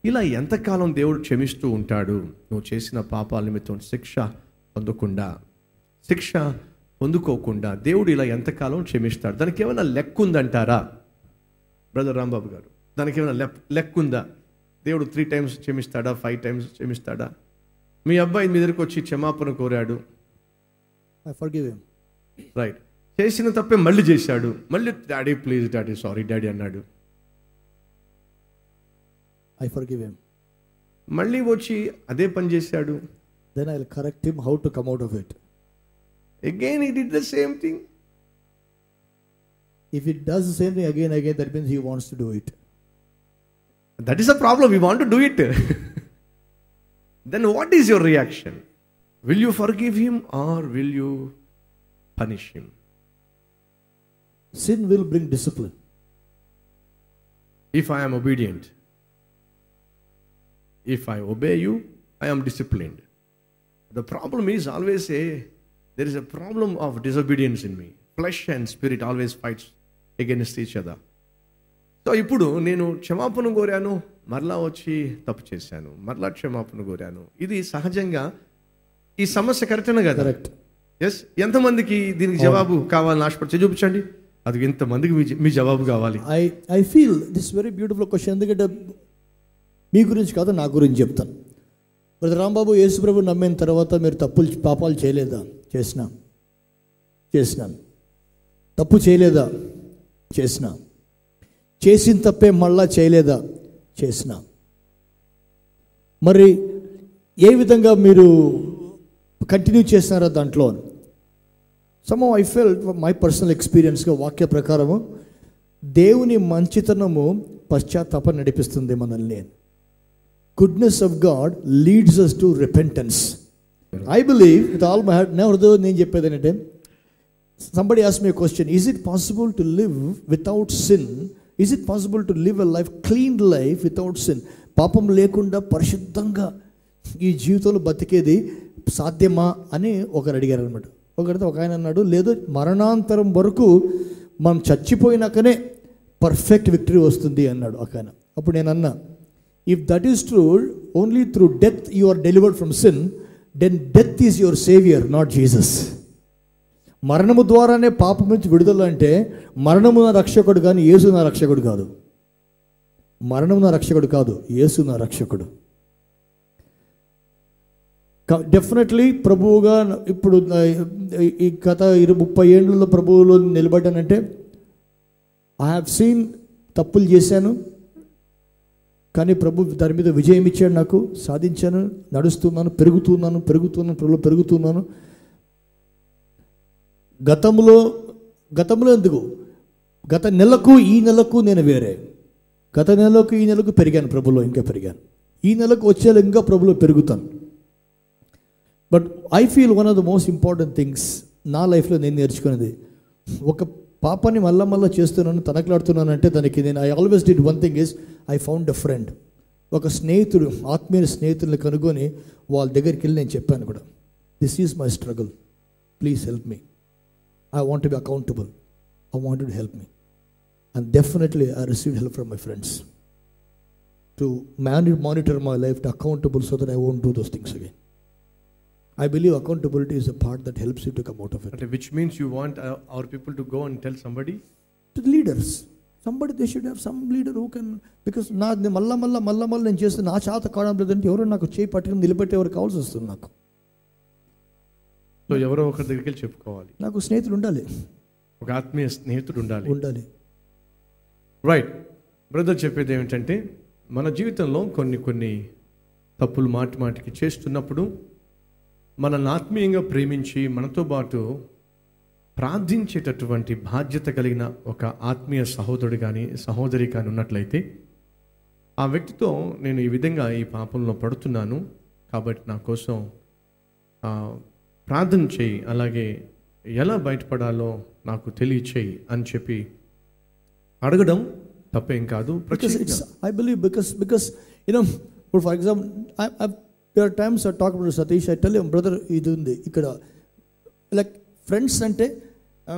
ఇలా ఎంతకాలం దేవుడు క్షమిస్తూ ఉంటాడు నువ్వు చేసిన పాపాల నిమిత్తం శిక్ష పొందకుండా శిక్ష పొందుకోకుండా దేవుడు ఇలా ఎంతకాలం క్షమిస్తాడు దానికి ఏమైనా లెక్క ఉందంటారా బ్రదర్ రాంబాబు గారు దానికి ఏమైనా లెక్ లెక్క ఉందా దేవుడు త్రీ టైమ్స్ క్షమిస్తాడా ఫైవ్ టైమ్స్ క్షమిస్తాడా మీ అబ్బాయి మీ దగ్గరికి వచ్చి క్షమాపణ కోరాడు I forgive him. రైట్ చేసిన తప్పే మళ్ళీ చేశాడు మళ్ళీ daddy please daddy sorry daddy అన్నాడు I forgive him. మళ్ళీ వచ్చి అదే పని చేశాడు Then I'll correct him how to come out of it. Again he did the same thing If he does the same thing again and again, that means he wants to do it. That is a problem we want do it then what is your reaction will you forgive him or will you punish him Sin will bring discipline. if I am obedient, if I obey you, I am disciplined. The problem is always a there is a problem of disobedience in me. Flesh and spirit always fights against each other. So ఇప్పుడు నేను క్షమాపణ కోరాను మరలా వచ్చి తప్పు చేశాను మరలా క్షమాపణ కోరాను ఇది సహజంగా ఈ సమస్య కరెక్టేనా కదా Correct. ఎస్ ఎంతమందికి దీనికి జవాబు కావాలని ఆశపడి చూపించండి అది ఎంతమందికి మీ మీ జవాబు కావాలి I, I feel this very beautiful question ఎందుకంటే మీ గురించి కాదు నా గురించి చెప్తాను బ్రదర్ రాంబాబు యేసుప్రభు నమ్మిన తర్వాత మీరు తప్పులు పాపాలు చేయలేదా చేసినా చేసినాను తప్పు చేయలేదా చేసినా చేసిన తప్పే మళ్ళా చేయలేదా చేసినా మరి ఏ విధంగా మీరు కంటిన్యూ చేస్తున్నారా దాంట్లో some I fell my personal ఎక్స్పీరియన్స్గా వాక్య ప్రకారము దేవుని మంచితనము పశ్చాత్తాపం నడిపిస్తుంది మనల్ని goodness of God leads us to repentance I believe with all my heart never నేను చెప్పేది ఏంటంటే somebody ask me question is it possible to live without sin is it possible to live a life clean life without sin పాపం లేకుండా పరిశుద్ధంగా ఈ జీవితంలో బతికేది సాధ్యమా అని ఒకరు అడిగారు అనమాట ఒకరితో ఒక ఆయన అన్నాడు లేదు మరణాంతరం వరకు మనం చచ్చిపోయినాకనే పర్ఫెక్ట్ విక్టరీ వస్తుంది అన్నాడు ఒక ఆయన అప్పుడు నేను అన్నా if that is true only through death you are delivered from sin then death is your saviour not Jesus మరణము ద్వారానే పాపం నుంచి విడుదల అంటే మరణము నా రక్షకుడు కానీ యేసు నా రక్షకుడు కాదు మరణం నా రక్షకుడు కాదు యేసు నా రక్షకుడు డెఫినెట్లీ ప్రభువుగా ఇప్పుడు నా- ఈ గత ఇరు ముప్పై ఏళ్ళలో ప్రభువులో నిలబడ్డానంటే ఐ హ్యావ్ సీన్ తప్పులు చేశాను కానీ ప్రభు దాని మీద విజయం ఇచ్చాడు నాకు సాధించాను నడుస్తున్నాను పెరుగుతున్నాను పెరుగుతున్నాను ప్రభులో పెరుగుతున్నాను గతంలో గతంలో ఎందుకు గత నెలకు ఈ నెలకు నేను వేరే గత నెలకు ఈ నెలకు పెరిగాను ప్రభులో ఇంకా పెరిగాను ఈ నెలకు వచ్చేలా ఇంకా ప్రభులో పెరుగుతాను but I feel one of the most important things నా లైఫ్లో నేను నేర్చుకున్నది ఒక పాపాన్ని మళ్ళా మళ్ళా చేస్తున్నాను తనకలాడుతున్నాను అంటే దానికి నేను I always did one thing is I found a friend ఒక స్నేహితుడు ఆత్మీయ స్నేహితుల్ని కనుగొని వాళ్ళ దగ్గరికి వెళ్ళి నేను చెప్పాను కూడా this is my struggle please help me I want be accountable I want to help me and definitely I receive help from my friends to man monitor my life to accountable so that I won't do those things again I believe accountability is a part that helps you to come out of it. అంటే which means you want our people to go and tell somebody To the leaders. Somebody they should have some leader who can because నా నేను మళ్ళా మళ్ళా మళ్ళా మళ్ళీ నేను చేస్తే నా చేత కావడం లేదంటే ఎవరో నాకు చేయి పట్టుకుని నిలబెట్టే ఎవరు కావాల్సి వస్తుంది నాకు సో ఎవరో ఒకరి దగ్గరికి వెళ్ళి చెప్పుకోవాలి నాకు స్నేహితులు ఉండాలి ఒక ఆత్మీయ స్నేహితుడు ఉండాలి ఉండాలి రైట్ బ్రదర్ చెప్పేది ఏమిటంటే మన జీవితంలో కొన్ని కొన్ని తప్పులు మాటి మాటికి చేస్తున్నప్పుడు మనల్ని ఆత్మీయంగా ప్రేమించి మనతో పాటు ప్రార్థించేటటువంటి బాధ్యత కలిగిన ఒక ఆత్మీయ సహోదరుడు కానీ సహోదరి కానీ ఉన్నట్లయితే ఆ వ్యక్తితో నేను ఈ విధంగా ఈ పాపంలో పడుతున్నాను కాబట్టి నా కోసం ఆ, ప్రార్థన చేయి అలాగే ఎలా బయటపడాలో నాకు తెలియచేయి అని చెప్పి అడగడం తప్పేం కాదు because ప్రత్యేకంగా it's I believe because because you know for for example I, I there are times I talk about Satish I tell him brother ఇది ఉంది ఇక్కడ లైక్ ఫ్రెండ్స్ అంటే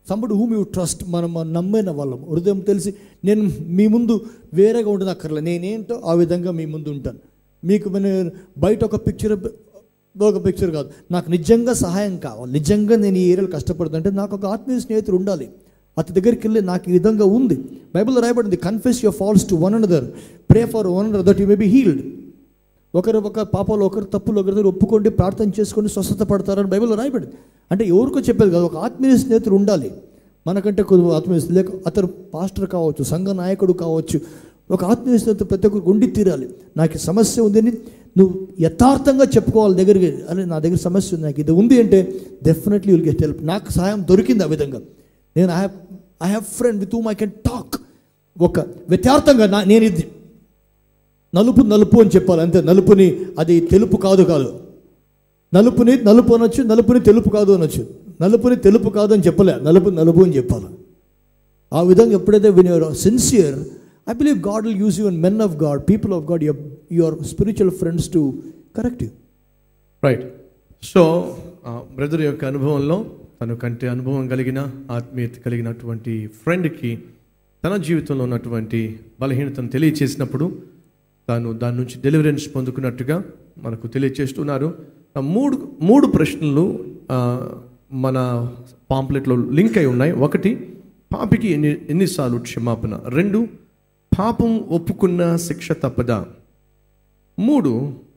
సంబడి హూమ్ యూ ట్రస్ట్ మనం నమ్మిన వాళ్ళం హృదయం తెలిసి నేను మీ ముందు వేరేగా ఉండదు అక్కర్లే నేనేంటో ఆ విధంగా మీ ముందు ఉంటాను మీకు మన- బయట ఒక పిక్చర్ ఒక పిక్చర్ కాదు నాకు నిజంగా సహాయం కావాలి నిజంగా నేను ఈ ఏరియాలో కష్టపడుతుంటే నాకు ఒక ఆత్మీయ స్నేహితుడు ఉండాలి అతని దగ్గరికి వెళ్ళి నాకు ఈ విధంగా ఉంది బైబిల్లో రాయబడింది confess your falls to one another pray for one another that you may be healed ఒకరు ఒక పాపాలు ఒకరు తప్పులు ఒకరి దగ్గర ఒప్పుకోండి ప్రార్థన చేసుకొని స్వస్థత పడతారని బైబిల్లో రాయబడింది అంటే ఎవరికో చెప్పేది కాదు ఒక ఆత్మీయ స్నేహితుడు ఉండాలి మనకంటే కొద్దిగా ఆత్మీయ స్నేహితులు లేక అతను పాస్టర్ కావచ్చు సంఘ నాయకుడు కావచ్చు ఒక ఆత్మీయ స్నేహితుడు ప్రతి ఒక్కరికి ఉండి తీరాలి నాకు ఈ సమస్య ఉందని నువ్వు యథార్థంగా చెప్పుకోవాలి దగ్గరికి అరే నా దగ్గర సమస్య ఉంది నాకు ఇది ఉంది అంటే డెఫినెట్లీ విల్ గెట్ హెల్ప్ నాకు సహాయం దొరికింది ఆ విధంగా నేను I have I have friend with whom I can talk ఒక వ్యత్యార్థంగా నా నేను ఇది నలుపు నలుపు అని చెప్పాలి అంతే నలుపుని అది తెలుపు కాదు కాదు నలుపుని నలుపు అనొచ్చు నలుపుని తెలుపు కాదు అనొచ్చు నలుపుని తెలుపు కాదు అని చెప్పలే నలుపు నలుపు అని చెప్పాలి ఆ విధంగా ఎప్పుడైతే when your sincere I believe God will use you and men of God people of God your your spiritual friends to correct you right so brother యొక్క అనుభవంలో తను కంటే అనుభవం కలిగిన ఆత్మీయత కలిగినటువంటి ఫ్రెండ్కి తన జీవితంలో ఉన్నటువంటి బలహీనతను తెలియచేసినప్పుడు తాను దాని నుంచి డెలివరెన్స్ పొందుకున్నట్టుగా మనకు తెలియచేస్తున్నారు ఆ మూడు మూడు ప్రశ్నలు ఆ, మన పాంప్లెట్లో లింక్ అయి ఉన్నాయి ఒకటి పాపికి ఎన్ని ఎన్నిసార్లు క్షమాపణ రెండు పాపం ఒప్పుకున్న శిక్ష తప్పదా మూడు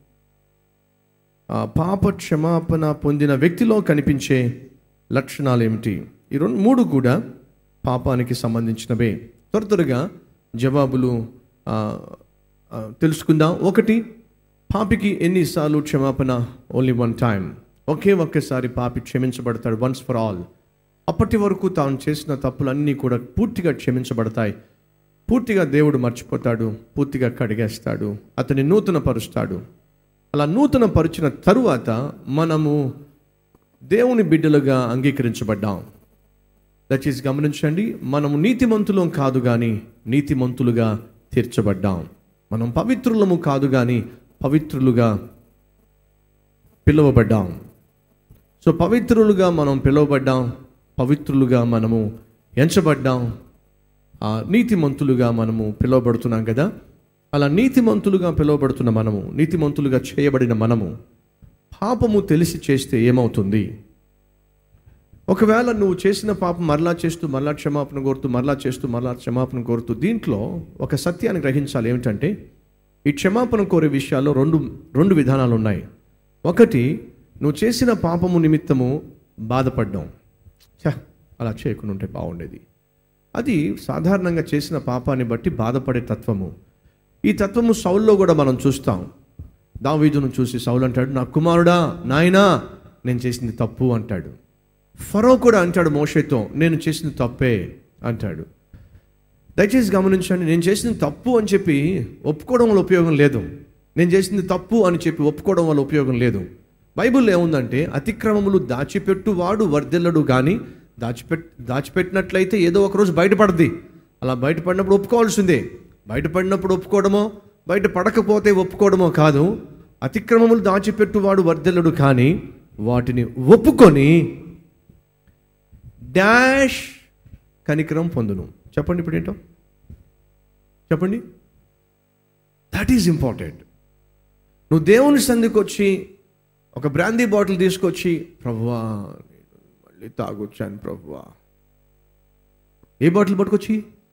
ఆ పాప క్షమాపణ పొందిన వ్యక్తిలో కనిపించే లక్షణాలు ఏమిటి ఈ రెండు మూడు కూడా పాపానికి సంబంధించినవే త్వర త్వరగా జవాబులు ఆ, ఆ, తెలుసుకుందాం ఒకటి పాపికి ఎన్నిసార్లు క్షమాపణ ఓన్లీ వన్ టైం ఒకే ఒక్కసారి పాపి క్షమించబడతాడు వన్స్ ఫర్ ఆల్ అప్పటి వరకు తాను చేసిన తప్పులన్నీ కూడా పూర్తిగా క్షమించబడతాయి పూర్తిగా దేవుడు మర్చిపోతాడు పూర్తిగా కడిగేస్తాడు అతని నూతన పరుస్తాడు అలా నూతన పరిచిన తరువాత మనము దేవుని బిడ్డలుగా అంగీకరించబడ్డాం దయచేసి గమనించండి మనము నీతిమంతులం కాదు కానీ నీతిమంతులుగా తీర్చబడ్డాం మనం పవిత్రులము కాదు కానీ పవిత్రులుగా పిలువబడ్డాం సో పవిత్రులుగా మనం పిలువబడ్డాం పవిత్రులుగా మనము ఎంచబడ్డాం ఆ నీతిమంతులుగా మనము పిలువబడుతున్నాం కదా అలా నీతిమంతులుగా పిలువబడుతున్న మనము నీతిమంతులుగా చేయబడిన మనము పాపము తెలిసి చేస్తే ఏమవుతుంది ఒకవేళ నువ్వు చేసిన పాపం మరలా చేస్తూ మరలా క్షమాపణ కోరుతూ మరలా చేస్తూ మరలా క్షమాపణ కోరుతూ దీంట్లో ఒక సత్యాన్ని గ్రహించాలి ఏమిటంటే ఈ క్షమాపణ కోరే విషయాల్లో రెండు రెండు విధానాలు ఉన్నాయి ఒకటి నువ్వు చేసిన పాపము నిమిత్తము బాధపడ్డాం ఛ, అలా చేయకుండా ఉంటే బాగుండేది అది సాధారణంగా చేసిన పాపాన్ని బట్టి బాధపడే తత్వము ఈ తత్వము సౌల్లో కూడా మనం చూస్తాం దావీదును చూసి సౌలు అంటాడు నా కుమారుడా నాయనా నేను చేసింది తప్పు అంటాడు ఫరో కూడా అంటాడు మోషేతో నేను చేసింది తప్పే అంటాడు దయచేసి గమనించండి నేను చేసింది తప్పు అని చెప్పి ఒప్పుకోవడం వల్ల ఉపయోగం లేదు నేను చేసింది తప్పు అని చెప్పి ఒప్పుకోవడం వల్ల ఉపయోగం లేదు బైబిల్లో ఏముందంటే అతిక్రమములు దాచిపెట్టువాడు వర్ధిల్లడు కానీ దాచిపెట్ దాచిపెట్టినట్లయితే ఏదో ఒక రోజు బయటపడద్ది అలా బయటపడినప్పుడు ఒప్పుకోవాల్సిందే బయటపడినప్పుడు ఒప్పుకోవడమో బయట పడకపోతే ఒప్పుకోవడమో కాదు అతిక్రమములు దాచిపెట్టువాడు వర్ధిల్లడు కానీ వాటిని ఒప్పుకొని డాష్ కనికరం పొందును చెప్పండి ఇప్పుడు ఏంటో చెప్పండి దట్ ఈజ్ ఇంపార్టెంట్ నువ్వు దేవుని సంధికి వచ్చి ఒక బ్రాందీ బాటిల్ తీసుకొచ్చి ప్రభువా నేను మళ్ళీ తాగొచ్చాను ప్రభువా ఏ బాటిల్ పట్టుకొచ్చి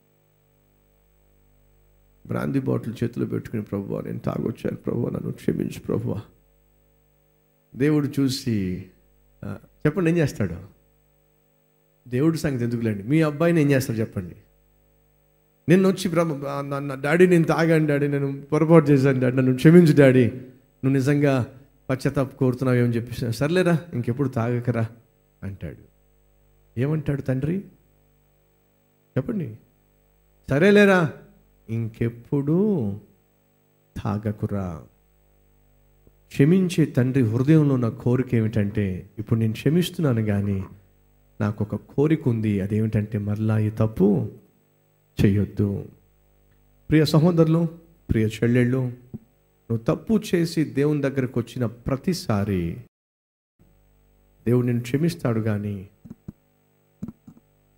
బ్రాందీ బాటిల్ చేతిలో పెట్టుకుని ప్రభువా నేను తాగొచ్చాను ప్రభువా నన్ను క్షమించు ప్రభువా దేవుడు చూసి ఆ, చెప్పండి ఏం చేస్తాడు దేవుడి సంగతి ఎందుకులేండి మీ అబ్బాయిని ఏం చేస్తారు చెప్పండి నిన్న వచ్చి ప్రభు ఆ, నా నా డాడీ నేను తాగాను డాడీ నేను పొరపాటు చేశాను డాడీ నన్ను క్షమించు డాడీ నువ్వు నిజంగా పశ్చాత్తాప కోరుతున్నావు ఏమని చెప్పేసి సర్లేరా ఇంకెప్పుడు తాగకరా అంటాడు ఏమంటాడు తండ్రి చెప్పండి సరేలేరా ఇంకెప్పుడు తాగకురా క్షమించే తండ్రి హృదయంలో ఉన్న కోరిక ఏమిటంటే ఇప్పుడు నేను క్షమిస్తున్నాను కానీ నాకు ఒక కోరిక ఉంది అదేమిటంటే మరలా ఈ తప్పు చేయొద్దు ప్రియ సహోదరులు ప్రియ చెల్లెళ్ళు నువ్వు తప్పు చేసి దేవుని దగ్గరకు వచ్చిన ప్రతిసారి దేవుడు నిన్ను క్షమిస్తాడు కానీ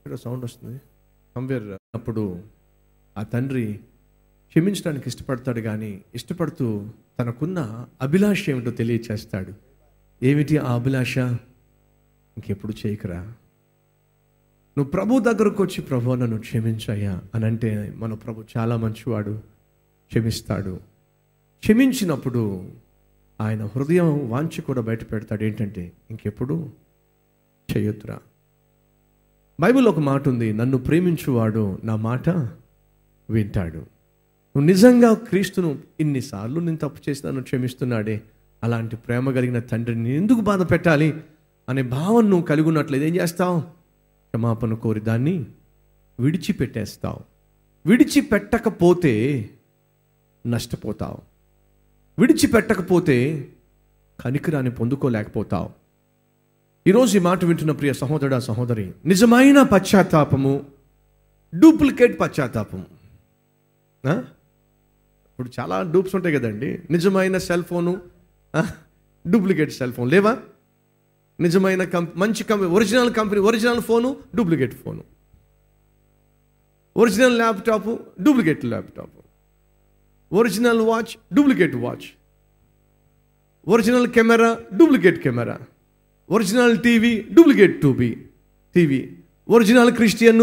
ఇక్కడ సౌండ్ వస్తుంది సంవేర్ అప్పుడు ఆ తండ్రి క్షమించడానికి ఇష్టపడతాడు కానీ ఇష్టపడుతూ తనకున్న అభిలాష ఏమిటో తెలియచేస్తాడు ఏమిటి ఆ అభిలాష ఇంకెప్పుడు చేయకురా నువ్వు ప్రభు దగ్గరకు వచ్చి ప్రభు నన్ను క్షమించయ్యా అని అంటే మన ప్రభు చాలా మంచివాడు క్షమిస్తాడు క్షమించినప్పుడు ఆయన హృదయం వాంచి కూడా బయట పెడతాడు ఏంటంటే ఇంకెప్పుడు చేయొద్దురా బైబిల్ ఒక మాట ఉంది నన్ను ప్రేమించువాడు నా మాట వింటాడు నువ్వు నిజంగా క్రీస్తును ఇన్నిసార్లు నేను తప్పు చేసి నన్ను క్షమిస్తున్నాడే అలాంటి ప్రేమ కలిగిన తండ్రిని నేను ఎందుకు బాధ పెట్టాలి అనే భావన నువ్వు కలిగి ఉన్నట్లయితే ఏం చేస్తావు క్షమాపణ కోరి దాన్ని విడిచిపెట్టేస్తావు విడిచిపెట్టకపోతే నష్టపోతావు విడిచిపెట్టకపోతే కనికరాన్ని పొందుకోలేకపోతావు ఈరోజు ఈ మాట వింటున్న ప్రియ సహోదరుడా సహోదరి నిజమైన పశ్చాత్తాపము డూప్లికేట్ పశ్చాత్తాపం ఆ? ఇప్పుడు చాలా డూప్స్ ఉంటాయి కదండి నిజమైన సెల్ ఫోను ఆ? డూప్లికేట్ సెల్ ఫోన్ లేవా నిజమైన కంపెనీ మంచి company original company original phone duplicate phone original laptop duplicate laptop original watch duplicate watch original camera duplicate camera original TV duplicate టూబీ TV original Christian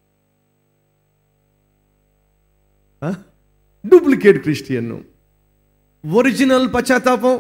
duplicate Christian original పశ్చాత్తాపం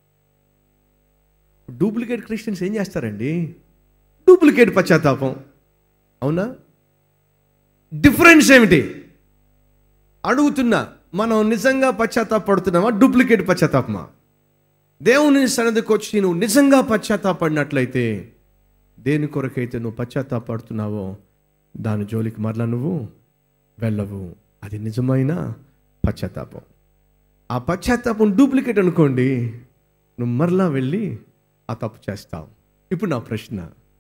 duplicate Christians ఏం చేస్తారండి duplicate పశ్చాత్తాపం అవునా difference ఏమిటి అడుగుతున్నా మనం నిజంగా పశ్చాత్తాపడుతున్నామా డూప్లికేట్ పశ్చాత్తాపమా దేవుని సన్నిధికి వచ్చి నువ్వు నిజంగా పశ్చాత్తాపడినట్లయితే దేని కొరకైతే నువ్వు పశ్చాత్తాపడుతున్నావో దాని జోలికి మరలా నువ్వు వెళ్ళవు అది నిజమైన పశ్చాత్తాపం ఆ పశ్చాత్తాపం డూప్లికేట్ అనుకోండి నువ్వు మరలా వెళ్ళి ఆ తప్పు చేస్తావు ఇప్పుడు నా ప్రశ్న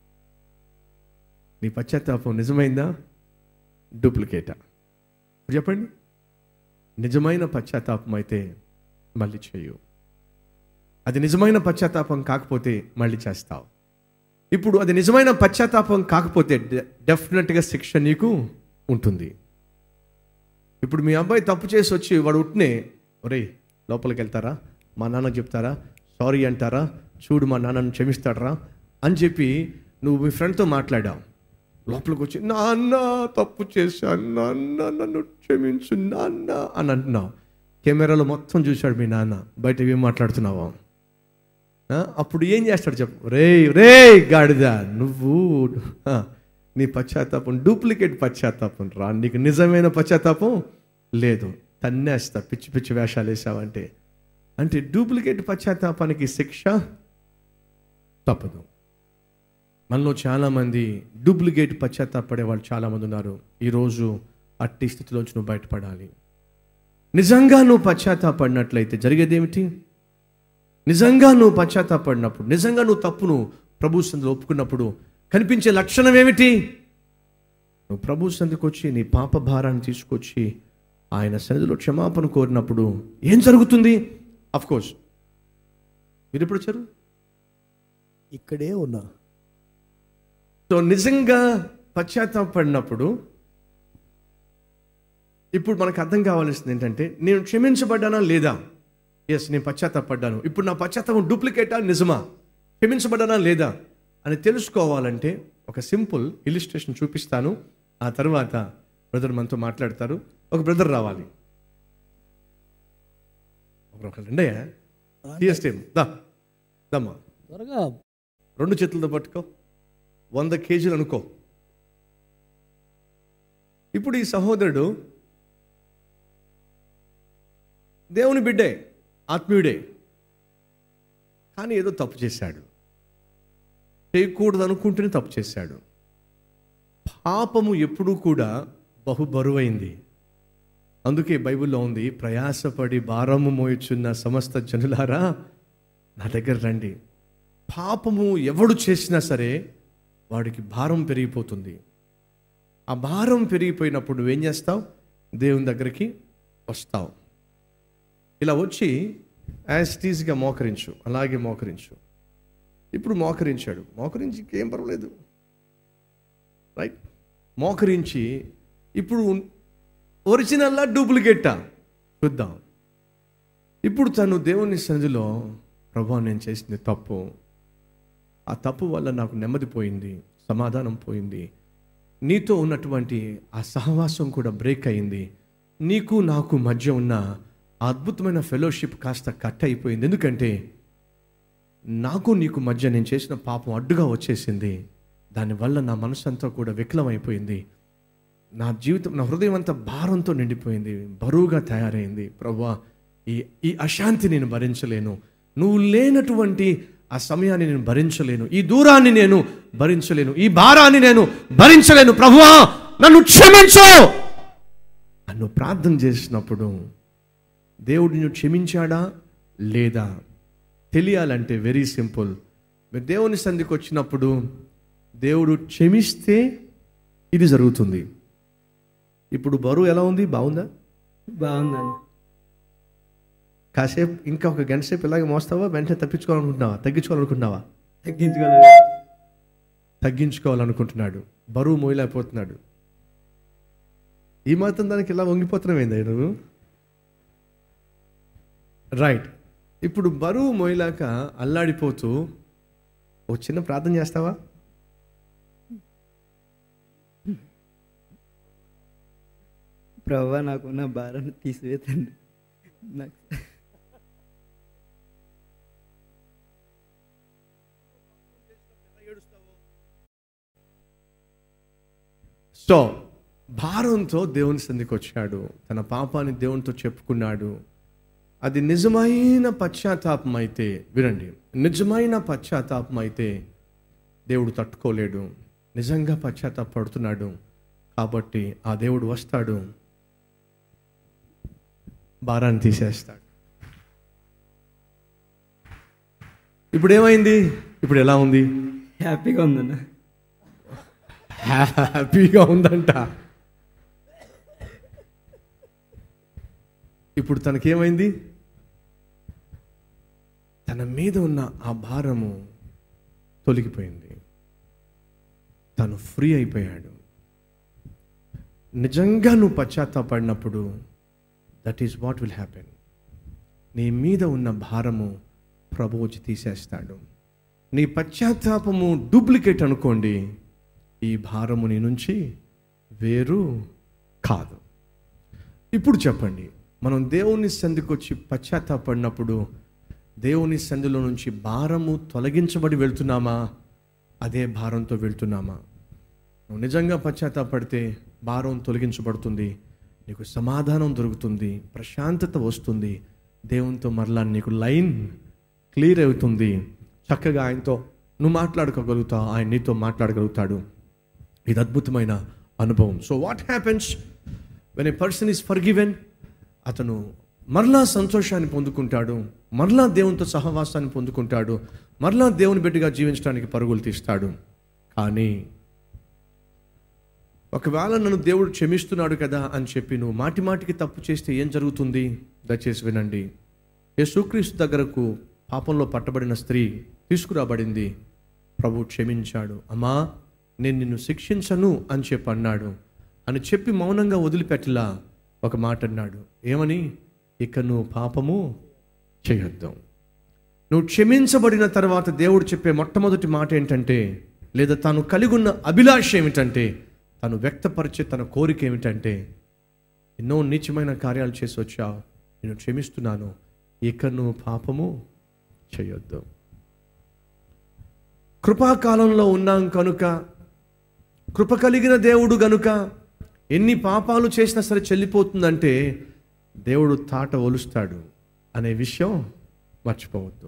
నీ పశ్చాత్తాపం నిజమైందా డూప్లికేటా ఇప్పుడు చెప్పండి నిజమైన పశ్చాత్తాపం అయితే మళ్ళీ చేయు అది నిజమైన పశ్చాత్తాపం కాకపోతే మళ్ళీ చేస్తావు ఇప్పుడు అది నిజమైన పశ్చాత్తాపం కాకపోతే డె- డెఫినెట్గా శిక్ష నీకు ఉంటుంది ఇప్పుడు మీ అబ్బాయి తప్పు చేసి వచ్చి వాడు ఉట్నే ఒరేయ్ లోపలికి వెళ్తారా మా నాన్న చెప్తారా సారీ అంటారా చూడు మా నాన్నను క్షమిస్తాడరా అని చెప్పి నువ్వు మీ ఫ్రెండ్తో మాట్లాడావు లోపలికి వచ్చి నాన్న తప్పు చేశాను నాన్న నన్ను క్షమించు నాన్న అని అంటున్నావు కెమెరాలో మొత్తం చూశాడు మీ నాన్న బయట ఏం మాట్లాడుతున్నావా ఆ, అప్పుడు ఏం చేస్తాడు చెప్పు రే రే గాడిద నువ్వు ఆ, నీ పశ్చాత్తాపం డూప్లికేట్ పశ్చాత్తాపం రా నీకు నిజమైన పశ్చాత్తాపం లేదు తన్నేస్తా పిచ్చి పిచ్చి వేషాలు వేసావంటే అంటే డూప్లికేట్ పశ్చాత్తాపానికి శిక్ష తప్పదు మనలో చాలామంది డూప్లికేట్ పశ్చాత్తాపడే వాళ్ళు చాలామంది ఉన్నారు ఈరోజు అట్టి స్థితిలోంచి నువ్వు బయటపడాలి నిజంగా నువ్వు పశ్చాత్తాపడినట్లయితే జరిగేది ఏమిటి నిజంగా నువ్వు పశ్చాత్తాపడినప్పుడు నిజంగా నువ్వు తప్పును ప్రభు సందులో ఒప్పుకున్నప్పుడు కనిపించే లక్షణం ఏమిటి నువ్వు ప్రభు సందుకు వచ్చి నీ పాప భారాన్ని తీసుకొచ్చి ఆయన సన్నిధిలో క్షమాపణ కోరినప్పుడు ఏం జరుగుతుంది అఫ్ కోర్స్ మీరు ఎప్పుడు వచ్చారు ఇక్కడే ఉన్నా సో నిజంగా పశ్చాత్తాపడినప్పుడు ఇప్పుడు మనకు అర్థం కావాల్సింది ఏంటంటే నేను క్షమించబడ్డానా లేదా ఎస్ నేను పశ్చాత్తాపడ్డాను ఇప్పుడు నా పశ్చాత్తాపం డూప్లికేటా నిజమా క్షమించబడ్డానా లేదా అని తెలుసుకోవాలంటే ఒక సింపుల్ ఇలిస్ట్రేషన్ చూపిస్తాను ఆ తర్వాత బ్రదర్ మనతో మాట్లాడతారు ఒక బ్రదర్ రావాలి ఒకరు రెండే టీఎస్టీఎం దా దమ్మా త్వరగా రెండు చేతులతో పట్టుకో వంద కేజీలు అనుకో ఇప్పుడు ఈ సహోదరుడు దేవుని బిడ్డే ఆత్మీయుడే కానీ ఏదో తప్పు చేశాడు చేయకూడదు అనుకుంటూనే తప్పు చేశాడు పాపము ఎప్పుడూ కూడా బహు బరువైంది అందుకే బైబిల్లో ఉంది ప్రయాసపడి భారము మోయుచున్న సమస్త జనులారా నా దగ్గర రండి పాపము ఎవడు చేసినా సరే వాడికి భారం పెరిగిపోతుంది ఆ భారం పెరిగిపోయినప్పుడు నువ్వేం చేస్తావు దేవుని దగ్గరికి వస్తావు ఇలా వచ్చి యాజ్ టీజ్గా మోకరించు అలాగే మోకరించు ఇప్పుడు మోకరించాడు మోకరించి ఇంకేం పర్వాలేదు రైట్ మోకరించి ఇప్పుడు ఒరిజినల్లా డూప్లికేటా చూద్దాం ఇప్పుడు తను దేవుని సన్నిధిలో ప్రభా నేను చేసింది తప్పు ఆ తప్పు వల్ల నాకు నెమ్మది పోయింది సమాధానం పోయింది నీతో ఉన్నటువంటి ఆ సహవాసం కూడా బ్రేక్ అయింది నీకు నాకు మధ్య ఉన్న ఆ అద్భుతమైన ఫెలోషిప్ కాస్త కట్ అయిపోయింది ఎందుకంటే నాకు నీకు మధ్య నేను చేసిన పాపం అడ్డుగా వచ్చేసింది దానివల్ల నా మనసు అంతా కూడా వికలమైపోయింది నా జీవితం నా హృదయం అంతా భారంతో నిండిపోయింది బరువుగా తయారైంది ప్రభా ఈ ఈ అశాంతి నేను భరించలేను నువ్వు లేనటువంటి ఆ సమయాన్ని నేను భరించలేను ఈ దూరాన్ని నేను భరించలేను ఈ భారాన్ని నేను భరించలేను ప్రభువా నన్ను క్షమించు నన్ను ప్రార్థన చేసినప్పుడు దేవుడు నిన్ను క్షమించాడా లేదా తెలియాలంటే వెరీ సింపుల్ మీరు దేవుని సంధికి వచ్చినప్పుడు దేవుడు క్షమిస్తే ఇది జరుగుతుంది ఇప్పుడు బరువు ఎలా ఉంది బాగుందా బాగుందండి కాసేపు ఇంకా ఒక గంట సేపు ఇలాగే మోస్తావా వెంటనే తప్పించుకోవాలనుకుంటున్నావా తగ్గించుకోవాలనుకుంటున్నావా తగ్గించుకోలేదు తగ్గించుకోవాలనుకుంటున్నాడు బరువు మోయలేకపోతున్నాడు ఈ మాత్రం దానికి ఇలా వంగిపోతున్నామేందా నువ్వు రైట్ ఇప్పుడు బరువు మోయలాక అల్లాడిపోతూ ఓ చిన్న ప్రార్థన చేస్తావా ప్రభా నాకున్న భారాన్ని తీసివేతండి నాకు సో భారంతో దేవుని సందికి వచ్చాడు తన పాపాన్ని దేవునితో చెప్పుకున్నాడు అది నిజమైన పశ్చాత్తాపం అయితే వినండి నిజమైన పశ్చాత్తాపం అయితే దేవుడు తట్టుకోలేడు నిజంగా పశ్చాత్తాపడుతున్నాడు కాబట్టి ఆ దేవుడు వస్తాడు భారాన్ని తీసేస్తాడు ఇప్పుడు ఏమైంది ఇప్పుడు ఎలా ఉంది హ్యాపీగా ఉందన్న హ్యాపీగా ఉందంట ఇప్పుడు తనకేమైంది తన మీద ఉన్న ఆ భారము తొలగిపోయింది తను ఫ్రీ అయిపోయాడు నిజంగా నువ్వు పశ్చాత్తాపడినప్పుడు that is what will happen నీ మీద ఉన్న భారము ప్రభు వచ్చి తీసేస్తాడు నీ పశ్చాత్తాపము డూప్లికేట్ అనుకోండి ఈ భారము నీ నుంచి వేరు కాదు ఇప్పుడు చెప్పండి మనం దేవుని సంధికి వచ్చి పశ్చాత్తాపడినప్పుడు దేవుని సంధిలో నుంచి భారము తొలగించబడి వెళ్తున్నామా అదే భారంతో వెళ్తున్నామా నువ్వు నిజంగా పశ్చాత్తాపడితే భారం తొలగించబడుతుంది నీకు సమాధానం దొరుకుతుంది ప్రశాంతత వస్తుంది దేవునితో మరలా నీకు లైన్ క్లియర్ అవుతుంది చక్కగా ఆయనతో నువ్వు మాట్లాడుకోగలుగుతావు ఆయన నీతో మాట్లాడగలుగుతాడు ఇది అద్భుతమైన అనుభవం so what happens when a person is forgiven అతను మరలా సంతోషాన్ని పొందుకుంటాడు మరలా దేవునితో సహవాసాన్ని పొందుకుంటాడు మరలా దేవుని బిడ్డగా జీవించడానికి పరుగులు తీస్తాడు కానీ ఒకవేళ నన్ను దేవుడు క్షమిస్తున్నాడు కదా అని చెప్పి నువ్వు మాటి మాటికి తప్పు చేస్తే ఏం జరుగుతుంది దయచేసి వినండి యేసుక్రీస్తు దగ్గరకు పాపంలో పట్టబడిన స్త్రీ తీసుకురాబడింది ప్రభు క్షమించాడు అమ్మా నేను నిన్ను శిక్షించను అని చెప్పి అన్నాడు అని చెప్పి మౌనంగా వదిలిపెట్టలా ఒక మాట అన్నాడు ఏమని ఇక నువ్వు పాపము చేయొద్దు నువ్వు క్షమించబడిన తర్వాత దేవుడు చెప్పే మొట్టమొదటి మాట ఏంటంటే లేదా తాను కలిగి ఉన్న అభిలాష ఏమిటంటే తను వ్యక్తపరిచే తన కోరిక ఏమిటంటే ఎన్నో నీచమైన కార్యాలు చేసి వచ్చావు నేను క్షమిస్తున్నాను ఇక నువ్వు పాపము చేయొద్దు కృపాకాలంలో ఉన్నాం కనుక కృప కలిగిన దేవుడు గనుక ఎన్ని పాపాలు చేసినా సరే చెల్లిపోతుందంటే దేవుడు తాట ఒలుస్తాడు అనే విషయం మర్చిపోవద్దు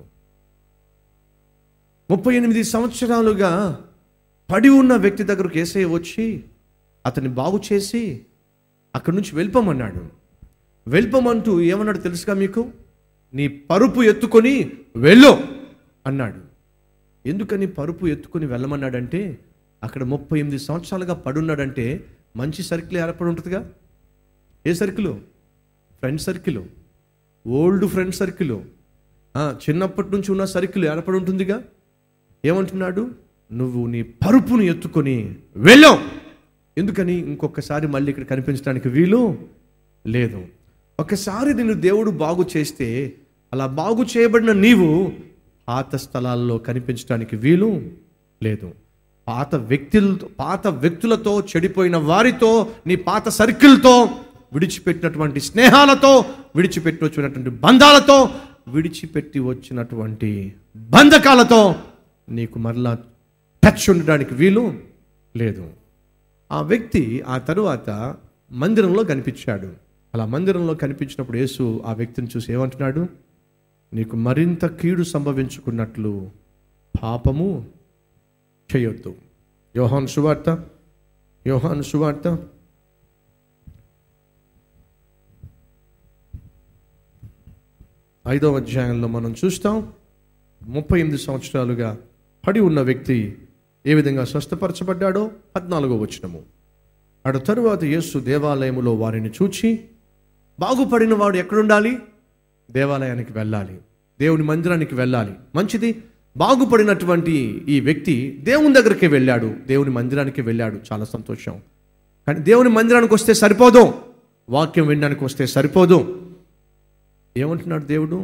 ముప్పై ఎనిమిది సంవత్సరాలుగా పడి ఉన్న వ్యక్తి దగ్గరకు ఏసై వచ్చి అతన్ని బాగు చేసి అక్కడి నుంచి వెళ్ళిపోమన్నాడు వెళ్ళిపోమంటూ ఏమన్నాడు తెలుసుగా మీకు నీ పరుపు ఎత్తుకొని వెళ్ళు అన్నాడు ఎందుకని పరుపు ఎత్తుకొని వెళ్ళమన్నాడంటే అక్కడ ముప్పై ఎనిమిది సంవత్సరాలుగా పడున్నాడంటే మంచి సర్కిల్ ఏర్పడి ఉంటుందిగా ఏ circle friend circle old friend circle చిన్నప్పటి నుంచి ఉన్న సర్కిల్ ఏర్పడి ఉంటుందిగా ఏమంటున్నాడు నువ్వు నీ పరుపును ఎత్తుకొని వెళ్ళావు ఎందుకని ఇంకొకసారి మళ్ళీ ఇక్కడ కనిపించడానికి వీలు లేదు ఒకసారి నిన్ను దేవుడు బాగు చేస్తే అలా బాగు చేయబడిన నీవు పాత స్థలాల్లో కనిపించడానికి వీలు లేదు పాత వ్యక్తులతో పాత వ్యక్తులతో చెడిపోయిన వారితో నీ పాత సర్కిల్తో విడిచిపెట్టినటువంటి స్నేహాలతో విడిచిపెట్టి వచ్చినటువంటి బంధాలతో విడిచిపెట్టి వచ్చినటువంటి బంధకాలతో నీకు మరలా టచ్ ఉండడానికి వీలు లేదు ఆ వ్యక్తి ఆ తరువాత మందిరంలో కనిపించాడు అలా మందిరంలో కనిపించినప్పుడు యేసు ఆ వ్యక్తిని చూసి ఏమంటున్నాడు నీకు మరింత కీడు సంభవించుకున్నట్లు పాపము చేయొద్దు యోహాను సువార్త యోహాను సువార్త ఐదవ అధ్యాయంలో మనం చూస్తాం ముప్పై ఎనిమిది సంవత్సరాలుగా పడి ఉన్న వ్యక్తి ఏ విధంగా స్వస్థపరచబడ్డాడో పద్నాలుగో వచనము అటు తరువాత యేసు దేవాలయములో వారిని చూచి బాగుపడిన వాడు ఎక్కడుండాలి దేవాలయానికి వెళ్ళాలి దేవుని మందిరానికి వెళ్ళాలి మంచిది బాగుపడినటువంటి ఈ వ్యక్తి దేవుని దగ్గరికి వెళ్ళాడు దేవుని మందిరానికి వెళ్ళాడు చాలా సంతోషం కానీ దేవుని మందిరానికి వస్తే సరిపోదు వాక్యం వినడానికి వస్తే సరిపోదు ఏమంటున్నాడు దేవుడు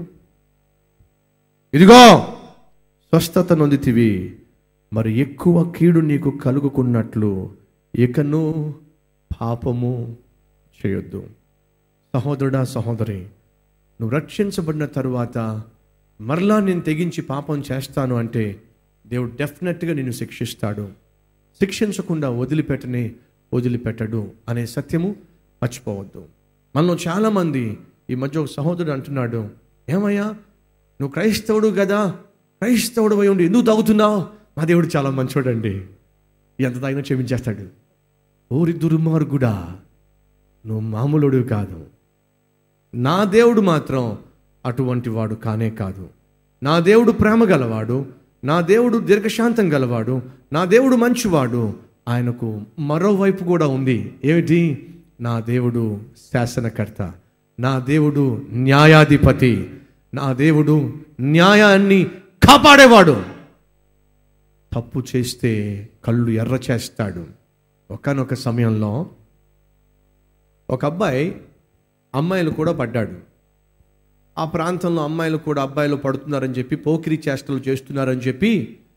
ఇదిగో స్వస్థత నొందితివి మరి ఎక్కువ కీడు నీకు కలుగుకున్నట్లు ఇకను పాపము చేయొద్దు సహోదరుడా సహోదరి నువ్వు రక్షించబడిన తరువాత మరలా నేను తెగించి పాపం చేస్తాను అంటే దేవుడు డెఫినెట్గా నిన్ను శిక్షిస్తాడు శిక్షించకుండా వదిలిపెట్టనే వదిలిపెట్టడు అనే సత్యము మర్చిపోవద్దు మనలో చాలామంది ఈ మధ్య ఒక సహోదరుడు అంటున్నాడు ఏమయ్యా నువ్వు క్రైస్తవుడు కదా క్రైస్తవుడు అయి ఉండి ఎందుకు తాగుతున్నావు మా దేవుడు చాలా మంచోడండి ఎంత తాగినా క్షమించేస్తాడు ఊరి దుర్మార్గుడా నువ్వు మామూలుడు కాదు నా దేవుడు మాత్రం అటువంటి వాడు కానే కాదు నా దేవుడు ప్రేమ గలవాడు నా దేవుడు దీర్ఘశాంతం గలవాడు నా దేవుడు మంచివాడు ఆయనకు మరోవైపు కూడా ఉంది ఏమిటి నా దేవుడు శాసనకర్త నా దేవుడు న్యాయాధిపతి నా దేవుడు న్యాయాన్ని కాపాడేవాడు తప్పు చేస్తే కళ్ళు ఎర్ర చేస్తాడు ఒకనొక సమయంలో ఒక అబ్బాయి అమ్మాయిలు కూడా పడ్డాడు ఆ ప్రాంతంలో అమ్మాయిలు కూడా అబ్బాయిలు పడుతున్నారని చెప్పి పోకిరి చేష్టలు చేస్తున్నారని చెప్పి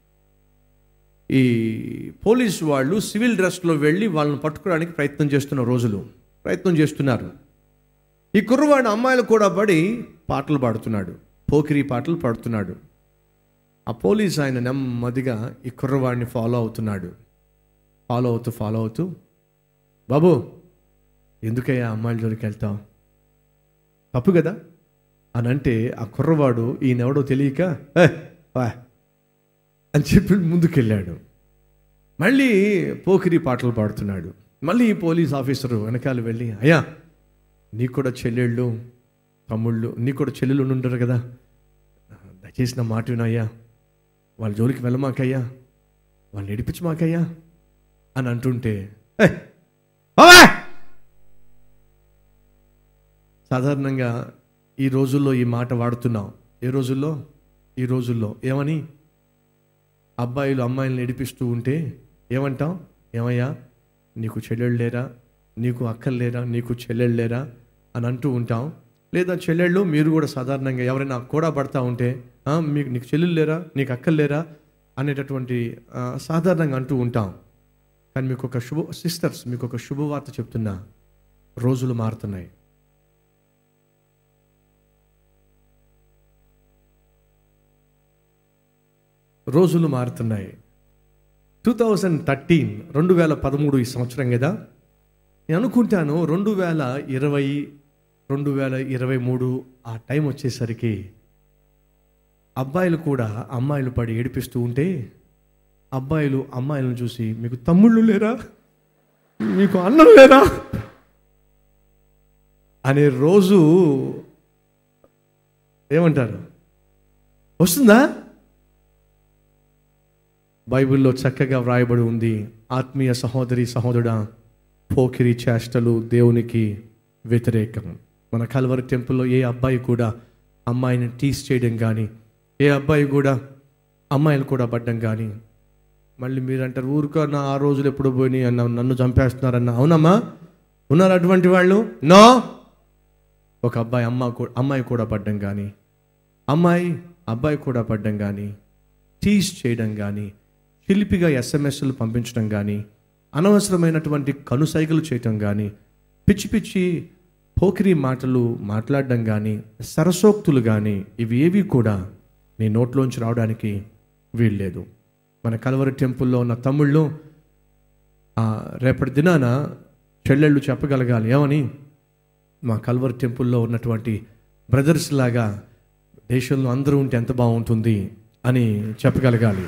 ఈ పోలీసు వాళ్ళు సివిల్ డ్రెస్లో వెళ్ళి వాళ్ళని పట్టుకోవడానికి ప్రయత్నం చేస్తున్న రోజులు ప్రయత్నం చేస్తున్నారు ఈ కుర్రవాడు అమ్మాయిలు కూడా పడి పాటలు పాడుతున్నాడు పోకిరి పాటలు పాడుతున్నాడు ఆ పోలీస్ ఆయన నెమ్మదిగా ఈ కుర్రవాడిని ఫాలో అవుతున్నాడు ఫాలో అవుతూ ఫాలో అవుతూ బాబు ఎందుకయ్యా అమ్మాయిల జోలికి వెళ్తావు తప్పు కదా అని అంటే ఆ కుర్రవాడు ఈయనెవడో తెలియక "ఏ, వా" అని చెప్పి ముందుకెళ్ళాడు మళ్ళీ పోకిరి పాటలు పాడుతున్నాడు మళ్ళీ ఈ పోలీస్ ఆఫీసరు వెనకాల వెళ్ళి అయ్యా నీకు కూడా చెల్లెళ్ళు తమ్ముళ్ళు నీకు కూడా చెల్లెళ్ళు ఉండరు కదా దయచేసి నా మాట వినయ్యా వాళ్ళ జోలికి వెళ్ళమాకయ్యా వాళ్ళని నడిపించమాకయ్యా అని అంటుంటే "ఏ, బావా!" సాధారణంగా ఈ రోజుల్లో ఈ మాట వాడుతున్నాం ఏ రోజుల్లో ఈ రోజుల్లో ఏమని అబ్బాయిలు అమ్మాయిలను నడిపిస్తూ ఉంటే ఏమంటాం ఏమయ్యా నీకు చెల్లెళ్ళు లేరా నీకు అక్కలు లేరా నీకు చెల్లెళ్ళు లేరా అని అంటూ ఉంటాం లేదా చెల్లెళ్ళు మీరు కూడా సాధారణంగా ఎవరైనా కూడా పడతా ఉంటే "ఆ, మీకు నీకు చెల్లెళ్ళు లేరా నీకు అక్కలు లేరా అనేటటువంటి ఆ, సాధారణంగా అంటూ ఉంటాం కానీ మీకు ఒక శుభ సిస్టర్స్ మీకు ఒక శుభవార్త చెప్తున్నా రోజులు మారుతున్నాయి రోజులు మారుతున్నాయి టూ థౌజండ్ థర్టీన్ రెండు వేల పదమూడు ఈ సంవత్సరం కదా నేను అనుకుంటాను రెండు వేల ఇరవై రెండు వేల ఇరవై మూడు ఆ టైం వచ్చేసరికి అబ్బాయిలు కూడా అమ్మాయిలు పడి ఏడిపిస్తూ ఉంటే అబ్బాయిలు అమ్మాయిలను చూసి మీకు తమ్ముళ్ళు లేరా మీకు అన్నం లేరా అనే రోజు ఏమంటారు వస్తుందా బైబిల్లో చక్కగా వ్రాయబడి ఉంది ఆత్మీయ సహోదరి సహోదరుడా పోకిరి చేష్టలు దేవునికి వ్యతిరేకం మన కల్వరి టెంపుల్లో ఏ అబ్బాయి కూడా అమ్మాయిని టీస్ చేయడం కానీ ఏ అబ్బాయి కూడా అమ్మాయిలు కూడా పడ్డం కానీ మళ్ళీ మీరు అంటారు ఊరుకో నా ఆ రోజులు ఎప్పుడు పోయినాయి అన్న నన్ను చంపేస్తున్నారన్న అవునమ్మా ఉన్నారు అటువంటి వాళ్ళు నో ఒక అబ్బాయి అమ్మ కూ- అమ్మాయి కూడా పడ్డం కానీ అమ్మాయి అబ్బాయి కూడా పడ్డం కానీ టీస్ చేయడం కానీ చిలిపిగా ఎస్ఎంఎస్లు పంపించడం కానీ అనవసరమైనటువంటి కనుసైగలు చేయటం కానీ పిచ్చి పిచ్చి పోకిరి మాటలు మాట్లాడడం కానీ సరసోక్తులు కానీ ఇవి ఏవి కూడా నీ నోట్లోంచి రావడానికి వీల్లేదు మన కలవరి టెంపుల్లో ఉన్న తమ్ముళ్ళు ఆ, రేపటి దినాన చెల్లెళ్ళు చెప్పగలగాలి ఏమని మా కల్వర్ టెంపుల్లో ఉన్నటువంటి బ్రదర్స్ లాగా దేశంలో అందరూ ఉంటే ఎంత బాగుంటుంది అని చెప్పగలగాలి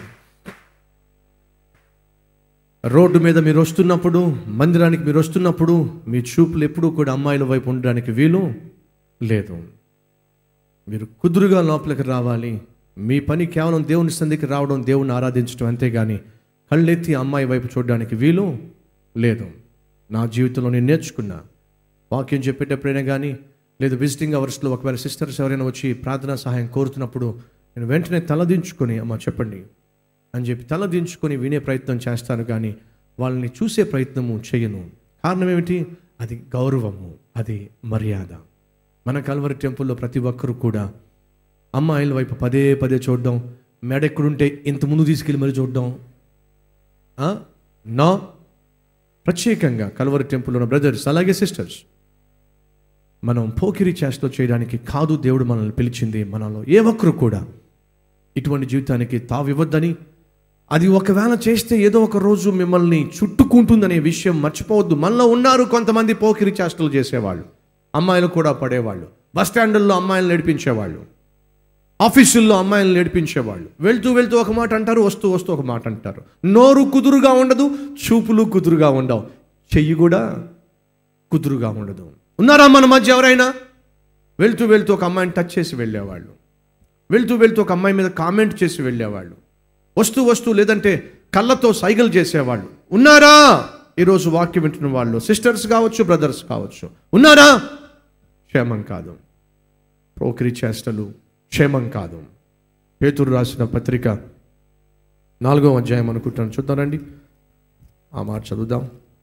రోడ్డు మీద మీరు వస్తున్నప్పుడు మందిరానికి మీరు వస్తున్నప్పుడు మీ చూపులు ఎప్పుడూ కూడా అమ్మాయిల వైపు ఉండడానికి వీలు లేదు మీరు కుదురుగా లోపలికి రావాలి మీ పని కేవలం దేవుని సంధికి రావడం దేవుని ఆరాధించడం అంతేగాని కళ్ళెత్తి అమ్మాయి వైపు చూడడానికి వీలు లేదు నా జీవితంలో నేను నేర్చుకున్నా వాక్యం చెప్పేటప్పుడైనా కానీ లేదు విజిటింగ్ అవర్స్లో ఒకవేళ సిస్టర్స్ ఎవరైనా వచ్చి ప్రార్థనా సహాయం కోరుతున్నప్పుడు నేను వెంటనే తలదించుకొని అమ్మ చెప్పండి అని చెప్పి తలదించుకొని వినే ప్రయత్నం చేస్తాను కానీ వాళ్ళని చూసే ప్రయత్నము చేయను కారణం ఏమిటి అది గౌరవము అది మర్యాద మన కల్వరి టెంపుల్లో ప్రతి ఒక్కరూ కూడా అమ్మాయిల వైపు పదే పదే చూడడం మెడ ఎక్కడుంటే ఇంత ముందు తీసుకెళ్ళి మరి చూడడం ఆ? నా ప్రత్యేకంగా కల్వరి టెంపుల్లో ఉన్న బ్రదర్స్ అలాగే సిస్టర్స్ మనం పోకిరి చేష్టలు చేయడానికి కాదు దేవుడు మనల్ని పిలిచింది మనలో ఏ ఒక్కరు కూడా ఇటువంటి జీవితానికి తావివ్వద్దని అది ఒకవేళ చేస్తే ఏదో ఒక రోజు మిమ్మల్ని చుట్టుకుంటుందనే విషయం మర్చిపోవద్దు మనలో ఉన్నారు కొంతమంది పోకిరి చేష్టలు చేసేవాళ్ళు అమ్మాయిలు కూడా పడేవాళ్ళు బస్ స్టాండుల్లో అమ్మాయిలు నడిపించేవాళ్ళు ఆఫీసుల్లో అమ్మాయిలు నడిపించేవాళ్ళు వెళ్తూ వెళ్తూ ఒక మాట అంటారు వస్తూ వస్తూ ఒక మాట అంటారు నోరు కుదురుగా ఉండదు చూపులు కుదురుగా ఉండవు చెయ్యి కూడా కుదురుగా ఉండదు ఉన్నారా మన మధ్య ఎవరైనా వెళ్తూ వెళ్తూ ఒక అమ్మాయిని టచ్ చేసి వెళ్ళేవాళ్ళు వెళ్తూ వెళ్తూ ఒక అమ్మాయి మీద కామెంట్ చేసి వెళ్ళేవాళ్ళు వస్తూ వస్తూ లేదంటే కళ్ళతో సైగలు చేసేవాళ్ళు ఉన్నారా ఈరోజు వాక్యం వింటున్న వాళ్ళు సిస్టర్స్ కావచ్చు బ్రదర్స్ కావచ్చు ఉన్నారా క్షేమం కాదు ప్రోకరి చేష్టలు క్షేమం కాదు పేతురు రాసిన పత్రిక నాలుగో అధ్యాయం అనుకుంటాను చూద్దానండి ఆ మాట చదువుదాం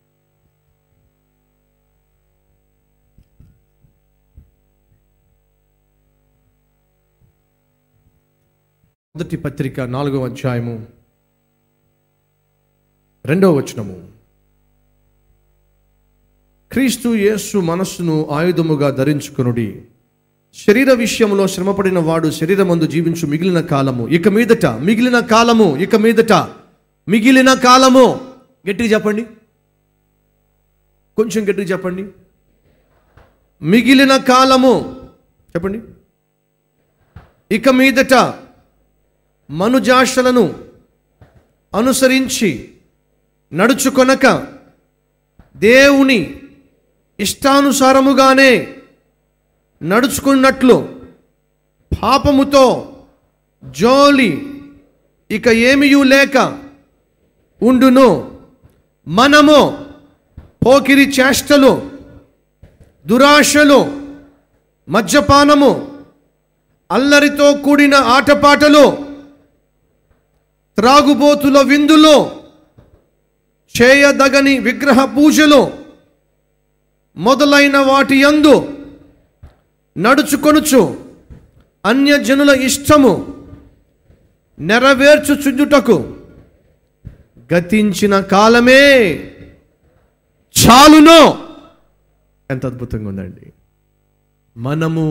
మొదటి పత్రిక నాలుగో అధ్యాయము రెండవ వచనము క్రీస్తు యేసు మనస్సును ఆయుధముగా ధరించుకొనుడి శరీర విషయంలో శ్రమపడిన వాడు శరీరమందు జీవించు మిగిలిన కాలము ఇక మీదట మిగిలిన కాలము ఇక మీదట మిగిలిన కాలము గట్టిగా చెప్పండి కొంచెం గట్టిగా చెప్పండి మిగిలిన కాలము చెప్పండి ఇక మీదట మనుజాషలను అనుసరించి నడుచుకొనక దేవుని ఇష్టానుసారముగానే నడుచుకున్నట్లు పాపముతో జోలి ఇక ఏమియూ లేక ఉండును మనము పోకిరి చేష్టలు దురాశలు మద్యపానము అల్లరితో కూడిన ఆటపాటలు త్రాగుబోతుల విందులు చేయదగని విగ్రహ పూజలు మొదలైన వాటి యందు నడుచుకొనుచు అన్యజనుల ఇష్టము నెరవేర్చుచుండుటకు గతించిన కాలమే చాలును ఎంత అద్భుతంగా ఉందండి మనము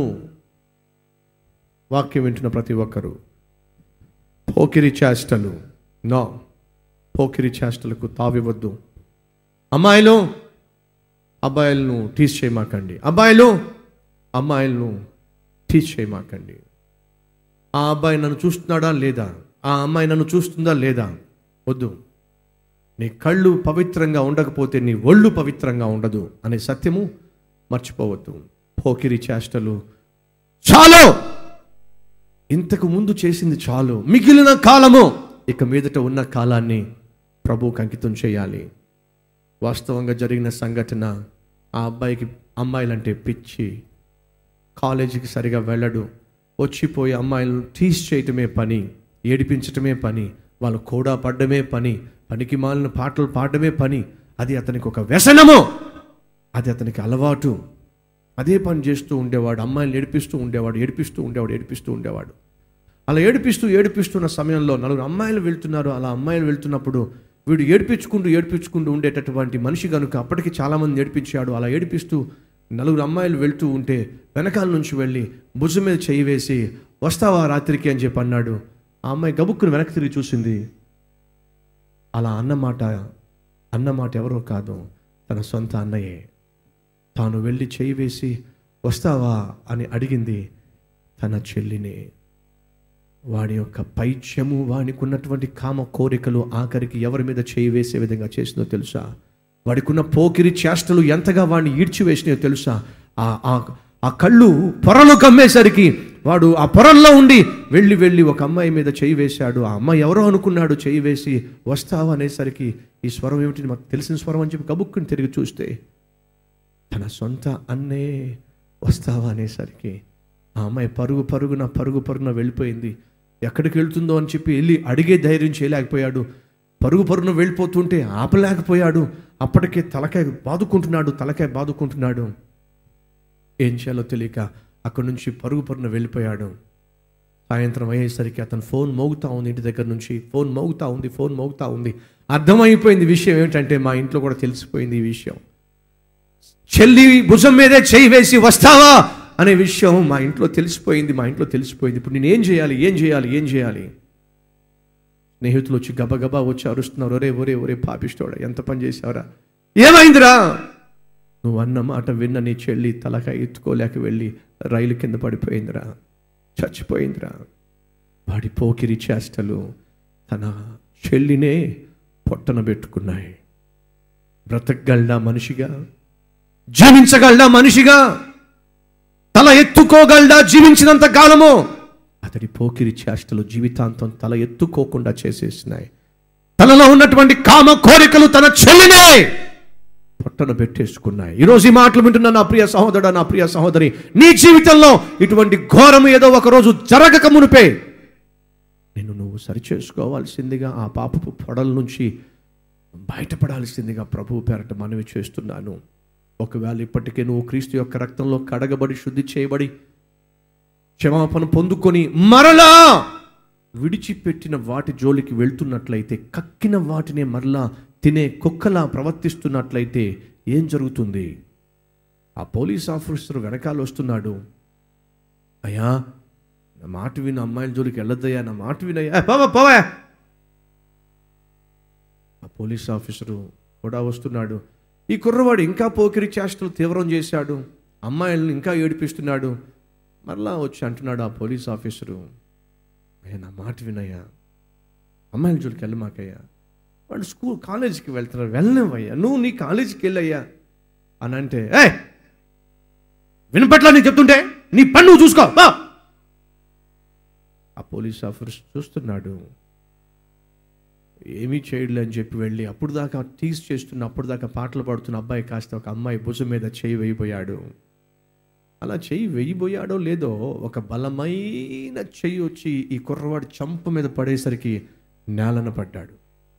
వాక్యం వింటున్న ప్రతి ఒక్కరూ పోకిరి చేష్టలు నో పోకిరి చేష్టలకు తావివద్దు అమ్మాయిలు అబ్బాయిలను టీచ్ చేయమాకండి అబ్బాయిలు అమ్మాయిలను టీచ్ చేయమాకండి ఆ అబ్బాయి నన్ను చూస్తున్నాడా లేదా ఆ అమ్మాయి నన్ను చూస్తుందా లేదా వద్దు నీ కళ్ళు పవిత్రంగా ఉండకపోతే నీ ఒళ్ళు పవిత్రంగా ఉండదు అనే సత్యము మర్చిపోవద్దు పోకిరి చేష్టలు చాలు ఇంతకు ముందు చేసింది చాలు మిగిలిన కాలము ఇక మీదట ఉన్న కాలాన్ని ప్రభువుకు అంకితం చేయాలి వాస్తవంగా జరిగిన సంఘటన ఆ అబ్బాయికి అమ్మాయిలంటే పిచ్చి కాలేజీకి సరిగా వెళ్ళడు వచ్చిపోయి అమ్మాయిలను టీస్ చేయటమే పని ఏడిపించటమే పని వాళ్ళు కూడా పడ్డమే పని పనికి మాలిన పాటలు పాడడమే పని అది అతనికి ఒక వ్యసనము అది అతనికి అలవాటు అదే పని చేస్తూ ఉండేవాడు అమ్మాయిని ఏడిపిస్తూ ఉండేవాడు ఏడిపిస్తూ ఉండేవాడు ఏడిపిస్తూ ఉండేవాడు అలా ఏడిపిస్తూ ఏడిపిస్తున్న సమయంలో నలుగురు అమ్మాయిలు వెళ్తున్నారు అలా అమ్మాయిలు వెళ్తున్నప్పుడు వీడు ఏడిపించుకుంటూ ఏడిపించుకుంటూ ఉండేటటువంటి మనిషి కనుక అప్పటికి చాలామంది ఏడిపించాడు అలా ఏడిపిస్తూ నలుగురు అమ్మాయిలు వెళ్తూ ఉంటే వెనకాల నుంచి వెళ్ళి భుజం మీద చేయి వేసి వస్తావా రాత్రికి అని చెప్పి అన్నాడు ఆ అమ్మాయి గబుక్కుని వెనక్కి తిరిగి చూసింది అలా అన్నమాట అన్నమాట ఎవరో కాదు తన సొంత అన్నయ్యే తాను వెళ్ళి చేయి వేసి వస్తావా అని అడిగింది తన చెల్లిని వాడి యొక్క పైత్యము వానికి ఉన్నటువంటి కామ కోరికలు ఆఖరికి ఎవరి మీద చేయి వేసే విధంగా చేసిందో తెలుసా వాడికి ఉన్న పోకిరి చేష్టలు ఎంతగా వాడిని ఈడ్చివేసినాయో తెలుసా ఆ ఆ- ఆ కళ్ళు పొరలు కమ్మేసరికి వాడు ఆ పొరల్లో ఉండి వెళ్ళి వెళ్ళి ఒక అమ్మాయి మీద చేయి వేశాడు ఆ అమ్మాయి ఎవరో అనుకున్నాడు చేయి వేసి వస్తావా అనేసరికి ఈ స్వరం ఏమిటి మాకు తెలిసిన స్వరం అని చెప్పి కబుక్కుని తిరిగి చూస్తే తన సొంత అన్నే వస్తావా అనేసరికి ఆ అమ్మాయి పరుగు పరుగున పరుగు పరుగున వెళ్ళిపోయింది ఎక్కడికి వెళ్తుందో అని చెప్పి వెళ్ళి అడిగే ధైర్యం చేయలేకపోయాడు పరుగు పరుగున వెళ్ళిపోతుంటే ఆపలేకపోయాడు అప్పటికే తలకాయ బాదుకుంటున్నాడు తలకాయ బాదుకుంటున్నాడు ఏం చేయాలో తెలియక అక్కడి నుంచి పరుగు పరుగున వెళ్ళిపోయాడు సాయంత్రం అయ్యేసరికి అతను ఫోన్ మోగుతా ఉంది ఇంటి దగ్గర నుంచి ఫోన్ మోగుతా ఉంది ఫోన్ మోగుతా ఉంది అర్థమైపోయింది విషయం ఏమిటంటే మా ఇంట్లో కూడా తెలిసిపోయింది ఈ విషయం చెల్లి భుజం మీదే చేయి వేసి వస్తావా అనే విషయం మా ఇంట్లో తెలిసిపోయింది మా ఇంట్లో తెలిసిపోయింది ఇప్పుడు నేను ఏం చేయాలి ఏం చేయాలి ఏం చేయాలి స్నేహితులు వచ్చి గబగబా వచ్చి అరుస్తున్నారు ఒరే ఒరే ఒరే పాపిస్తోడా ఎంత పని చేసావురా ఏమైందిరా నువ్వు అన్న మాట విన్న నీ చెల్లి తలకాయ ఎత్తుకోలేక వెళ్ళి రైలు కింద పడిపోయిందిరా చచ్చిపోయిందిరా వాడి పోకిరి చేష్టలు తన చెల్లినే పొట్టన పెట్టుకున్నాయి బ్రతకగలడా మనిషిగా జీవించగలడా మనిషిగా తల ఎత్తుకోగలడా జీవించినంత కాలము అతడి పోకిరి చేష్టలు జీవితాంతం తల ఎత్తుకోకుండా చేసేసినాయి తనలో ఉన్నటువంటి కామ కోరికలు తన చెల్లినే పొట్టను పెట్టేసుకున్నాయి ఈరోజు ఈ మాటలు వింటున్న నా ప్రియ సహోదరుడు నా ప్రియ సహోదరి నీ జీవితంలో ఇటువంటి ఘోరం ఏదో ఒక రోజు జరగక మునిపే నిన్ను నువ్వు సరిచేసుకోవాల్సిందిగా ఆ పాపపు పొడల నుంచి బయటపడాల్సిందిగా ప్రభువు పేరట మనవి చేస్తున్నాను ఒకవేళ ఇప్పటికే నువ్వు క్రీస్తు యొక్క రక్తంలో కడగబడి శుద్ధి చేయబడి క్షమాపణ పొందుకొని మరలా విడిచిపెట్టిన వాటి జోలికి వెళ్తున్నట్లయితే కక్కిన వాటినే మరలా తినే కుక్కలా ప్రవర్తిస్తున్నట్లయితే ఏం జరుగుతుంది ఆ పోలీస్ ఆఫీసర్ వెనకాల వస్తున్నాడు అయ్యా నా మాట విని అమ్మాయిల జోలికి వెళ్ళొద్దయ్యా నా మాట వినయ్యా ఏ, పోవా పోవా ఆ పోలీస్ ఆఫీసరు కూడా వస్తున్నాడు ఈ కుర్రవాడు ఇంకా పోకిరి చేష్టలు తీవ్రం చేశాడు అమ్మాయిలను ఇంకా ఏడిపిస్తున్నాడు మరలా వచ్చి అంటున్నాడు ఆ పోలీస్ ఆఫీసరు అయ్యా నా మాట వినయ్యా అమ్మాయిల జోలికి వెళ్ళమాకయ్యా వాడు స్కూల్ కాలేజీకి వెళ్తున్నారు వెళ్ళనివయ్యా నువ్వు నీ కాలేజీకి వెళ్ళయ్యా అని అంటే ఏ వినపట్ల నేను చెప్తుంటే నీ పని నువ్వు చూసుకో బా ఆ పోలీస్ ఆఫీసర్ చూస్తున్నాడు ఏమీ చేయలే అని చెప్పి వెళ్ళి అప్పుడు దాకా టీస్ చేస్తున్న అప్పుడు దాకా పాటలు పాడుతున్న అబ్బాయి కాస్త ఒక అమ్మాయి భుజం మీద చేయి వేయిపోయాడు అలా చెయ్యి వేయిపోయాడో లేదో ఒక బలమైన చెయ్యి వచ్చి ఈ కుర్రవాడి చంప మీద పడేసరికి నేలన పడ్డాడు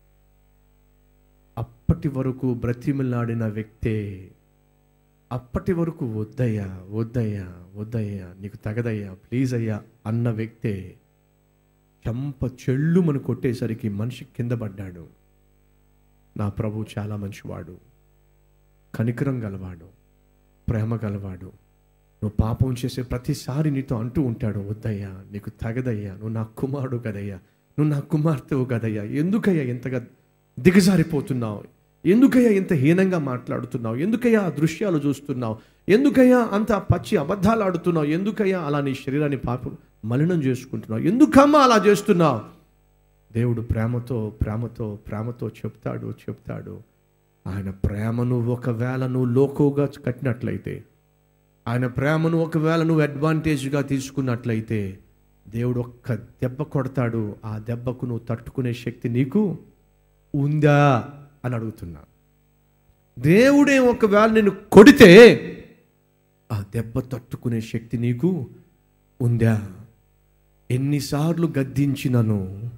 అప్పటి వరకు బ్రతిమిలాడిన వ్యక్తే అప్పటి వరకు వద్దయ్యా వద్దయ్యా వద్దయ్యా నీకు తగదయ్యా ప్లీజ్ అయ్యా అన్న వ్యక్తే చంప చెల్లుమని కొట్టేసరికి మనిషి కింద పడ్డాడు నా ప్రభు చాలా మంచివాడు కనికరం గలవాడు ప్రేమ గలవాడు నువ్వు పాపం చేసే ప్రతిసారి నీతో అంటూ ఉంటాడు వద్దయ్యా నీకు తగదయ్యా నువ్వు నా కుమారుడు కదయ్యా నువ్వు నా కుమార్తెవు కదయ్యా ఎందుకయ్యా ఇంతగా దిగజారిపోతున్నావు ఎందుకయ్యా ఇంత హీనంగా మాట్లాడుతున్నావు ఎందుకయ్యా ఆ దృశ్యాలు చూస్తున్నావు ఎందుకయ్యా అంత పచ్చి అబద్ధాలు ఆడుతున్నావు ఎందుకయ్యా అలా నీ శరీరాన్ని పాపం మలినం చేసుకుంటున్నావు ఎందుకమ్మా అలా చేస్తున్నావు దేవుడు ప్రేమతో ప్రేమతో ప్రేమతో చెప్తాడు చెప్తాడు ఆయన ప్రేమను ఒకవేళ నువ్వు లోకుగా కట్టినట్లయితే ఆయన ప్రేమను ఒకవేళ నువ్వు అడ్వాంటేజ్గా తీసుకున్నట్లయితే దేవుడు ఒక్క దెబ్బ కొడతాడు ఆ దెబ్బకు నువ్వు తట్టుకునే శక్తి నీకు ఉందా అని అడుగుతున్నా దేవుడే ఒకవేళ నేను కొడితే ఆ దెబ్బ తట్టుకునే శక్తి నీకు ఉందా ఎన్నిసార్లు గద్దించినను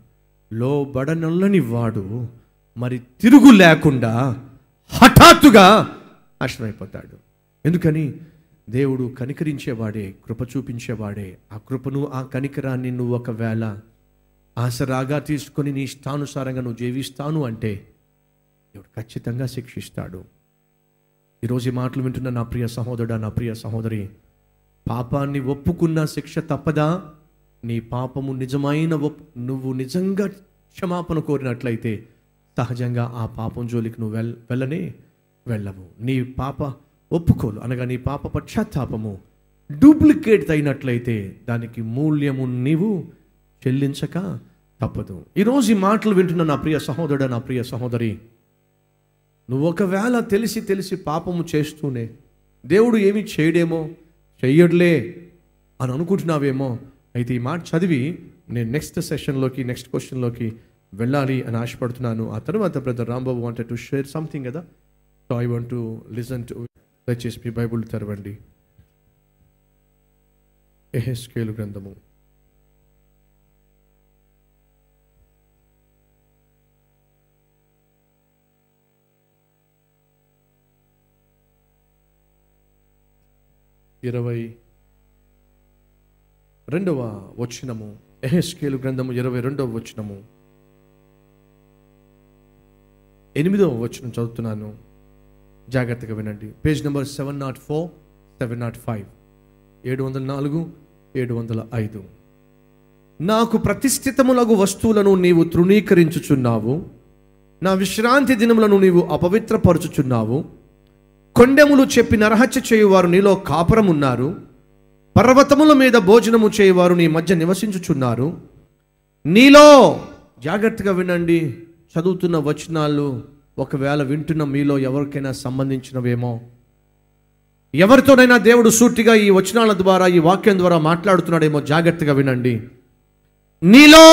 లోబడనొల్లని వాడు మరి తిరుగు లేకుండా హఠాత్తుగా నాశనమైపోతాడు ఎందుకని దేవుడు కనికరించేవాడే కృప చూపించేవాడే ఆ కృపను ఆ కనికరాన్ని నువ్వు ఒకవేళ ఆసరాగా తీసుకొని నీ ఇష్టానుసారంగా నువ్వు జీవిస్తాను అంటే దేవుడు ఖచ్చితంగా శిక్షిస్తాడు ఈరోజు ఈ మాటలు వింటున్న నా ప్రియ సహోదరుడా నా ప్రియ సహోదరి పాపాన్ని ఒప్పుకున్న శిక్ష తప్పదా నీ పాపము నిజమైన ఒప్ నువ్వు నిజంగా క్షమాపణ కోరినట్లయితే సహజంగా ఆ పాపం జోలికి నువ్వు వెల్ వెళ్ళనే వెళ్ళవు నీ పాప ఒప్పుకోలు అనగా నీ పాప పశ్చాత్తాపము డూప్లికేట్ అయినట్లయితే దానికి మూల్యము నీవు చెల్లించక తప్పదు ఈరోజు ఈ మాటలు వింటున్న నా ప్రియ సహోదరుడు నా ప్రియ సహోదరి నువ్వు ఒకవేళ తెలిసి తెలిసి పాపము చేస్తూనే దేవుడు ఏమి చేయడేమో చెయ్యడులే అని అనుకుంటున్నావేమో అయితే ఈ మాట చదివి నేను నెక్స్ట్ సెషన్లోకి నెక్స్ట్ క్వశ్చన్లోకి వెళ్ళాలి అని ఆశపడుతున్నాను ఆ తర్వాత brother Rambabu wanted to share something కదా so I want to listen to దయచేసి మీ బైబుల్ తెరవండి ఎహెస్కేలు గ్రంథము ఇరవై రెండవ వచనము ఎహెస్కేలు గ్రంథము ఇరవై రెండవ వచనము ఎనిమిదవ వచనం చదువుతున్నాను జాగ్రత్తగా వినండి page number seven nought four seven nought five ఏడు వందల నాలుగు ఏడు వందల ఐదు నాకు ప్రతిష్ఠితములగు వస్తువులను నీవు తృణీకరించుచున్నావు నా విశ్రాంతి దినములను నీవు అపవిత్రపరచుచున్నావు కొండెములు చెప్పి నరహత్య చేయువారు నీలో కాపురం ఉన్నారు పర్వతముల మీద భోజనము చేయువారు నీ మధ్య నివసించుచున్నారు నీలో జాగ్రత్తగా వినండి చదువుతున్న వచనాలు ఒకవేళ వింటున్న మీలో ఎవరికైనా సంబంధించినవేమో ఎవరితోనైనా దేవుడు సూటిగా ఈ వచనాల ద్వారా ఈ వాక్యం ద్వారా మాట్లాడుతున్నాడేమో జాగ్రత్తగా వినండి నీలో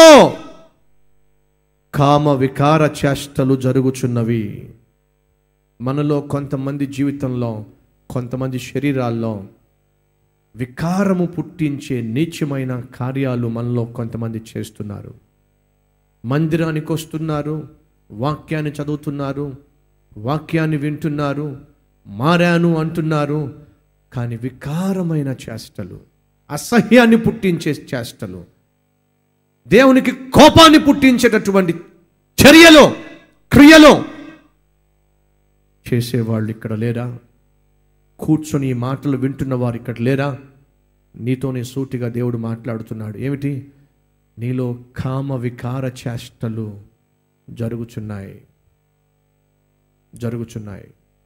కామ వికార చేష్టలు జరుగుచున్నవి మనలో కొంతమంది జీవితంలో కొంతమంది శరీరాల్లో వికారము పుట్టించే నీచమైన కార్యాలు మనలో కొంతమంది చేస్తున్నారు మందిరానికి వస్తున్నారు వాక్యాన్ని చదువుతున్నారు వాక్యాన్ని వింటున్నారు మారాను అంటున్నారు కానీ వికారమైన చేష్టలు అసహ్యాన్ని పుట్టించే చేష్టలు దేవునికి కోపాన్ని పుట్టించేటటువంటి చర్యలో క్రియలో చేసేవాళ్ళు ఇక్కడ లేరా కూర్చొని ఈ మాటలు వింటున్న వారు ఇక్కడ లేరా నీతోనే సూటిగా దేవుడు మాట్లాడుతున్నాడు ఏమిటి నీలో కామ వికార చేష్టలు జరుగుచున్నాయి జరుగుచున్నాయి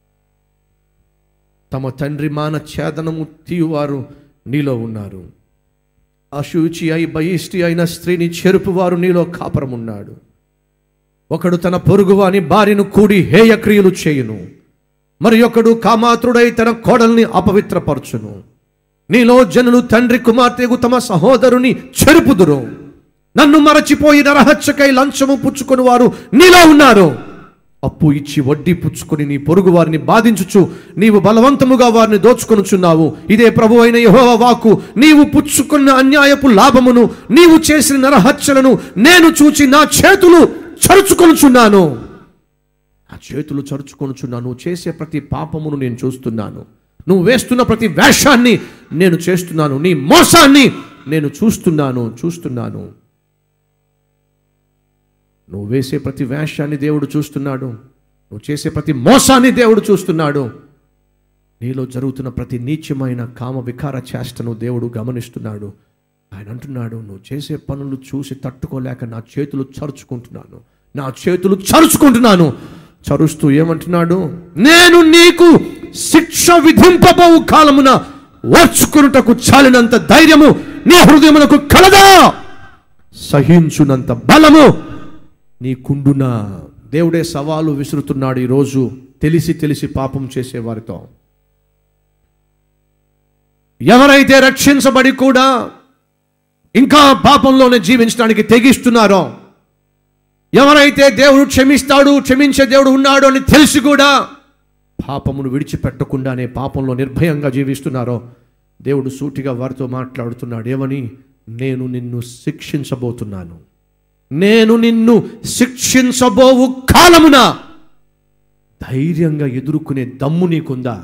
తమ తండ్రి మాన ఛేదనము తీయువారు నీలో ఉన్నారు అశుచి అయి బయిష్టి అయిన స్త్రీని చెరుపువారు నీలో కాపురం ఉన్నాడు ఒకడు తన పొరుగువాని భార్యను కూడి హేయ క్రియలు చేయును మరి ఒకడు కామాతుడై తన కోడల్ని అపవిత్రపరచును నీలో జనులు తండ్రి కుమార్తెకు తమ సహోదరుని చెరుపుదురు నన్ను మరచిపోయి నరహత్యకై లంచము పుచ్చుకొని వారు నీలో ఉన్నారు అప్పు ఇచ్చి వడ్డీ పుచ్చుకొని నీ పొరుగు వారిని బాధించుచు నీవు బలవంతముగా వారిని దోచుకొనుచున్నావు ఇదే ప్రభు అయిన యెహోవా వాక్కు నీవు పుచ్చుకున్న అన్యాయపు లాభమును నీవు చేసిన నరహత్యలను నేను చూచి నా చేతులు చరుచుకొనుచున్నాను నా చేతులు చరుచుకొనుచున్నాను నువ్వు చేసే ప్రతి పాపమును నేను చూస్తున్నాను నువ్వు వేస్తున్న ప్రతి వేషాన్ని నేను చేస్తున్నాను నీ మోసాన్ని నేను చూస్తున్నాను చూస్తున్నాను నువ్వు వేసే ప్రతి వేషాన్ని దేవుడు చూస్తున్నాడు నువ్వు చేసే ప్రతి మోసాన్ని దేవుడు చూస్తున్నాడు నీలో జరుగుతున్న ప్రతి నీచమైన కామ వికార చేష్టను దేవుడు గమనిస్తున్నాడు ఆయన అంటున్నాడు నువ్వు చేసే పనులు చూసి తట్టుకోలేక నా చేతులు చరుచుకుంటున్నాను నా చేతులు చరుచుకుంటున్నాను చరుస్తూ ఏమంటున్నాడు నేను నీకు శిక్ష విధింపబోవు కాలమున ఓర్చుకున్నటకు చాలినంత ధైర్యము నీ హృదయమునకు కలదా సహించునంత బలము నీకుండున దేవుడే సవాలు విసురుతున్నాడు ఈరోజు తెలిసి తెలిసి పాపం చేసే వారితో ఎవరైతే రక్షించబడి కూడా ఇంకా పాపంలోనే జీవించడానికి తెగిస్తున్నారో ఎవరైతే దేవుడు క్షమిస్తాడు క్షమించే దేవుడు ఉన్నాడు అని తెలిసి కూడా పాపమును విడిచిపెట్టకుండానే పాపంలో నిర్భయంగా జీవిస్తున్నారో దేవుడు సూటిగా వారితో మాట్లాడుతున్నాడు ఏమని నేను నిన్ను శిక్షించబోతున్నాను నేను నిన్ను శిక్షించబోవు కాలమున ధైర్యంగా ఎదుర్కొనే దమ్ము నీకుందా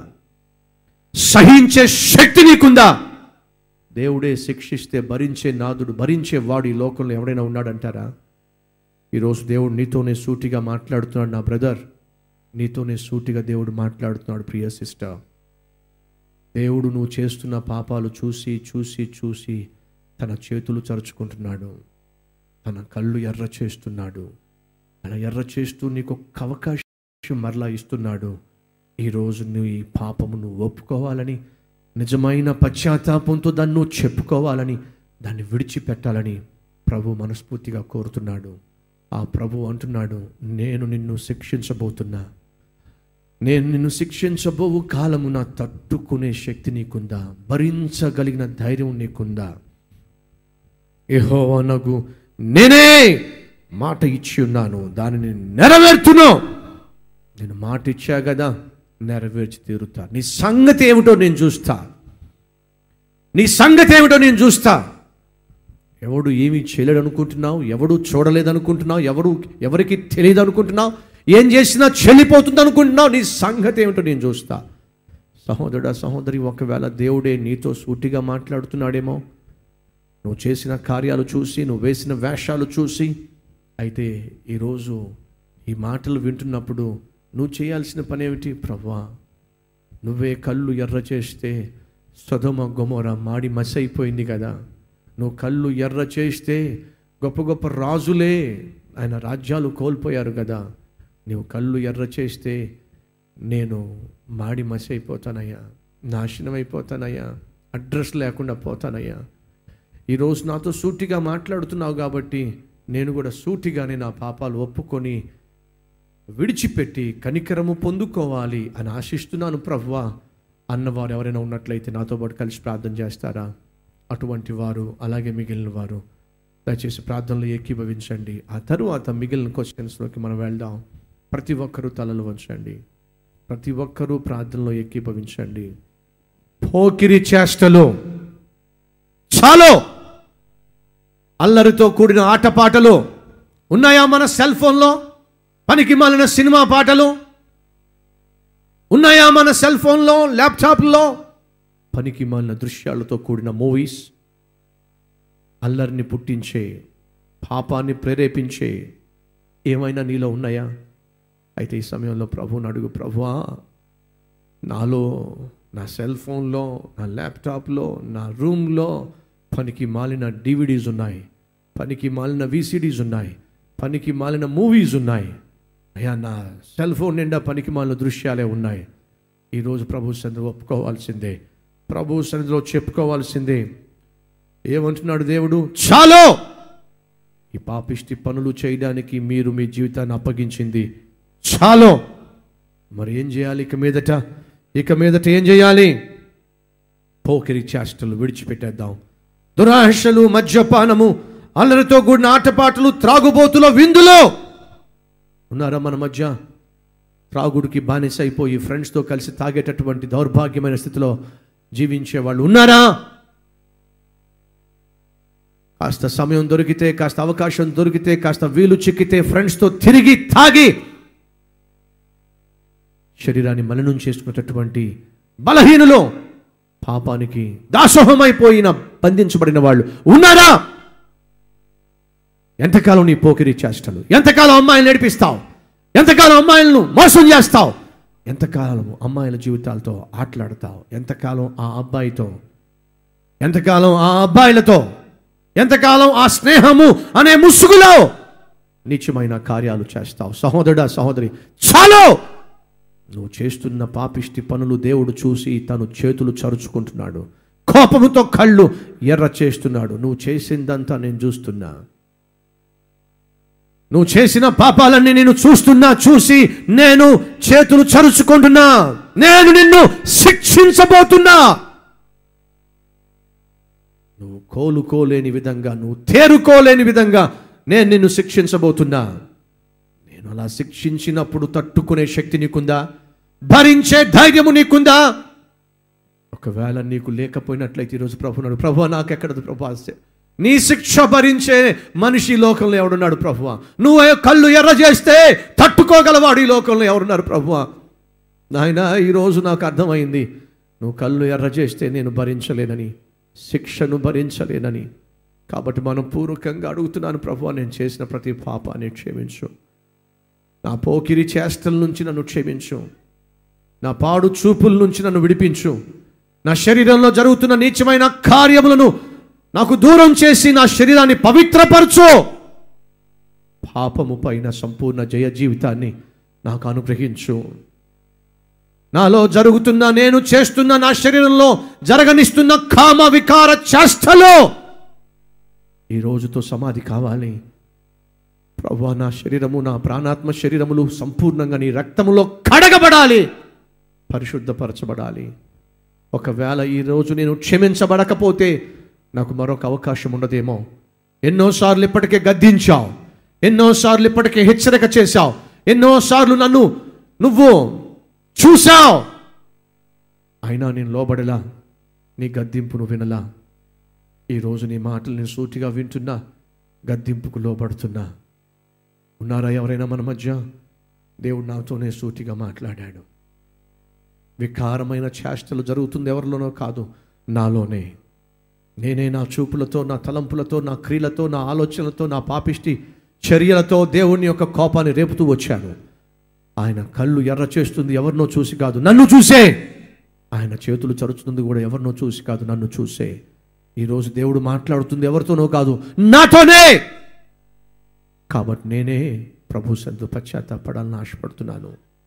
సహించే శక్తి నీకుందా దేవుడే శిక్షిస్తే భరించే నాదుడు భరించే వాడు ఈ లోకంలో ఎవడైనా ఉన్నాడంటారా ఈరోజు దేవుడు నీతోనే సూటిగా మాట్లాడుతున్నాడు నా బ్రదర్ నీతోనే సూటిగా దేవుడు మాట్లాడుతున్నాడు ప్రియ సిస్టర్ దేవుడు నువ్వు చేస్తున్న పాపాలు చూసి చూసి చూసి తన చేతులు చరుచుకుంటున్నాడు తన కళ్ళు ఎర్ర చేస్తున్నాడు అలా ఎర్ర చేస్తూ నీకు ఒక్క అవకాశం మరలా ఇస్తున్నాడు ఈరోజు నువ్వు ఈ పాపము నువ్వు ఒప్పుకోవాలని నిజమైన పశ్చాత్తాపంతో దాన్ని నువ్వు చెప్పుకోవాలని దాన్ని విడిచిపెట్టాలని ప్రభు మనస్ఫూర్తిగా కోరుతున్నాడు ఆ ప్రభు అంటున్నాడు నేను నిన్ను శిక్షించబోతున్నా నేను నిన్ను శిక్షించబోవు కాలమున తట్టుకునే శక్తి నీకుందా భరించగలిగిన ధైర్యం నీకుందా యెహోవానగు నేనే మాట ఇచ్చి ఉన్నాను దానిని నెరవేర్తును నేను మాట ఇచ్చా కదా నెరవేర్చి తీరుతా నీ సంగతి ఏమిటో నేను చూస్తా నీ సంగతి ఏమిటో నేను చూస్తా ఎవడు ఏమీ చేయలేడు అనుకుంటున్నావు ఎవడు చూడలేదు అనుకుంటున్నావు ఎవడు ఎవరికి తెలియదు అనుకుంటున్నావు ఏం చేసినా చెల్లిపోతుంది అనుకుంటున్నావు నీ సంగతి ఏమిటో నేను చూస్తా సహోదరుడా సహోదరి ఒకవేళ దేవుడే నీతో సూటిగా మాట్లాడుతున్నాడేమో నువ్వు చేసిన కార్యాలు చూసి నువ్వు వేసిన వేషాలు చూసి అయితే ఈరోజు ఈ మాటలు వింటున్నప్పుడు నువ్వు చేయాల్సిన పని ఏమిటి ప్రభా నువ్వే కళ్ళు ఎర్ర చేస్తే సొదమ గొమొర మాడి మసి అయిపోయింది కదా నువ్వు కళ్ళు ఎర్ర చేస్తే గొప్ప గొప్ప రాజులే ఆయన రాజ్యాలు కోల్పోయారు కదా నువ్వు కళ్ళు ఎర్ర చేస్తే నేను మాడి మసి అయిపోతానయ్యా నాశనం అయిపోతానయ్యా అడ్రస్ లేకుండా పోతానయ్యా ఈరోజు నాతో సూటిగా మాట్లాడుతున్నావు కాబట్టి నేను కూడా సూటిగానే నా పాపాలు ఒప్పుకొని విడిచిపెట్టి కనికరము పొందుకోవాలి అని ఆశిస్తున్నాను ప్రవ్వా అన్నవారు ఎవరైనా ఉన్నట్లయితే నాతో పాటు కలిసి ప్రార్థన చేస్తారా అటువంటి వారు అలాగే మిగిలిన వారు దయచేసి ప్రార్థనలో ఏకీభవించండి ఆ తరువాత మిగిలిన క్వశ్చన్స్లోకి మనం వెళ్దాం ప్రతి ఒక్కరూ తలలు వంచండి ప్రతి ఒక్కరూ ప్రార్థనలో ఏకీభవించండి పోకిరి చేష్టలు చాలు అల్లరితో కూడిన ఆటపాటలు ఉన్నాయా మన సెల్ ఫోన్లో పనికి మాలిన సినిమా పాటలు ఉన్నాయా మన సెల్ ఫోన్లో ల్యాప్టాప్లో పనికి మాలిన దృశ్యాలతో కూడిన మూవీస్ అల్లరిని పుట్టించే పాపాన్ని ప్రేరేపించే ఏమైనా నీలో ఉన్నాయా అయితే ఈ సమయంలో ప్రభువుని అడుగు ప్రభువా నాలో నా సెల్ ఫోన్లో నా ల్యాప్టాప్లో నా రూమ్లో పనికి మాలిన డివిడీస్ ఉన్నాయి పనికి మాలిన విసిడీస్ ఉన్నాయి పనికి మాలిన మూవీస్ ఉన్నాయి అయ్యా నా సెల్ ఫోన్ నిండా పనికి మాలిన దృశ్యాలే ఉన్నాయి ఈరోజు ప్రభు సన్నిధిలో ఒప్పుకోవాల్సిందే ప్రభు సన్నిధిలో చెప్పుకోవాల్సిందే ఏమంటున్నాడు దేవుడు చాలు ఈ పాపిష్టి పనులు చేయడానికి మీరు మీ జీవితాన్ని అప్పగించింది చాలు మరి ఏం చేయాలి ఇక మీదట ఇక మీదట ఏం చేయాలి పోకిరి చేష్టలు విడిచిపెట్టేద్దాం దురాశలు మద్యపానము అల్లరితో కూడిన ఆటపాటలు త్రాగుబోతుల విందులో ఉన్నారా మన మధ్య త్రాగుడికి బానిస అయిపోయి ఫ్రెండ్స్తో కలిసి తాగేటటువంటి దౌర్భాగ్యమైన స్థితిలో జీవించే వాళ్ళు ఉన్నారా కాస్త సమయం దొరికితే కాస్త అవకాశం దొరికితే కాస్త వీలు చిక్కితే ఫ్రెండ్స్తో తిరిగి తాగి శరీరాన్ని మలినం చేసుకున్నటువంటి బలహీనులు పాపానికి దాసోహమైపోయిన బంధించబడిన వాళ్ళు ఉన్నారా ఎంతకాలం నీ పోకిరి చేష్టలు ఎంతకాలం అమ్మాయిలు నడిపిస్తావు ఎంతకాలం అమ్మాయిలను మోసం చేస్తావు ఎంతకాలం అమ్మాయిల జీవితాలతో ఆటలాడతావు ఎంతకాలం ఆ అబ్బాయితో ఎంతకాలం ఆ అబ్బాయిలతో ఎంతకాలం ఆ స్నేహము అనే ముసుగులో నిత్యమైన కార్యాలు చేస్తావు సహోదరుడా సహోదరి చాలు నువ్వు చేస్తున్న పాపిష్టి పనులు దేవుడు చూసి తను చేతులు చరుచుకుంటున్నాడు కోపముతో కళ్ళు ఎర్ర చేస్తున్నాడు నువ్వు చేసిందంతా నేను చూస్తున్నా నువ్వు చేసిన పాపాలన్నీ నేను చూస్తున్నా చూసి నేను చేతులు చరుచుకుంటున్నా నేను నిన్ను శిక్షించబోతున్నా నువ్వు కోలుకోలేని విధంగా నువ్వు తేరుకోలేని విధంగా నేను నిన్ను శిక్షించబోతున్నా నేను అలా శిక్షించినప్పుడు తట్టుకునే శక్తి నీకుందా భరించే ధైర్యము నీకుందా ఒకవేళ నీకు లేకపోయినట్లయితే ఈరోజు ప్రభు నాడు ప్రభు నాకెక్కడదు ప్రభు నీ శిక్ష భరించే మనిషి ఈ లోకంలో ఎవడున్నాడు ప్రభువ నువ్వు కళ్ళు ఎర్ర చేస్తే తట్టుకోగలవాడు ఈ లోకంలో ఎవరున్నారు ప్రభువ నాయన ఈరోజు నాకు అర్థమైంది నువ్వు కళ్ళు ఎర్ర చేస్తే నేను భరించలేనని శిక్షను భరించలేనని కాబట్టి మనం పూర్వకంగా అడుగుతున్నాను ప్రభు నేను చేసిన ప్రతి పాపాన్ని క్షమించు నా పోకిరి చేష్టల నుంచి నన్ను క్షమించు నా పాడు చూపుల నుంచి నన్ను విడిపించు నా శరీరంలో జరుగుతున్న నీచమైన కార్యములను నాకు దూరం చేసి నా శరీరాన్ని పవిత్రపరచు పాపము పైన సంపూర్ణ జయ జీవితాన్ని నాకు అనుగ్రహించు నాలో జరుగుతున్న నేను చేస్తున్న నా శరీరంలో జరగనిస్తున్న కామ వికార చేష్టలో ఈ రోజుతో సమాధి కావాలి ప్రభు నా శరీరము నా ప్రాణాత్మ శరీరములు సంపూర్ణంగా నీ రక్తములో కడగబడాలి పరిశుద్ధపరచబడాలి ఒకవేళ ఈరోజు నేను క్షమించబడకపోతే నాకు మరొక అవకాశం ఉండదేమో ఎన్నోసార్లు ఇప్పటికే గద్దించావు ఎన్నోసార్లు ఇప్పటికే హెచ్చరిక చేశావు ఎన్నోసార్లు నన్ను నువ్వు చూశావు అయినా నేను లోబడలా నీ గద్దింపును వినలా ఈరోజు నీ మాటలు నేను సూటిగా వింటున్నా గద్దింపుకు లోబడుతున్నా ఉన్నారా ఎవరైనా మన మధ్య దేవుడు నాతోనే సూటిగా మాట్లాడాడు వికారమైన చేష్టలు జరుగుతుంది ఎవరిలోనో కాదు నాలోనే నేనే నా చూపులతో నా తలంపులతో నా క్రియలతో నా ఆలోచనలతో నా పాపిష్టి చర్యలతో దేవుని యొక్క కోపాన్ని రేపుతూ వచ్చాను ఆయన కళ్ళు ఎర్ర చేస్తుంది ఎవరినో చూసి కాదు నన్ను చూసే ఆయన చేతులు చరుచుతుంది కూడా ఎవరినో చూసి కాదు నన్ను చూసే ఈరోజు దేవుడు మాట్లాడుతుంది ఎవరితోనో కాదు నాతోనే కాబట్టి నేనే ప్రభు సంతు పశ్చాత్తాపడాలని ఆశపడుతున్నాను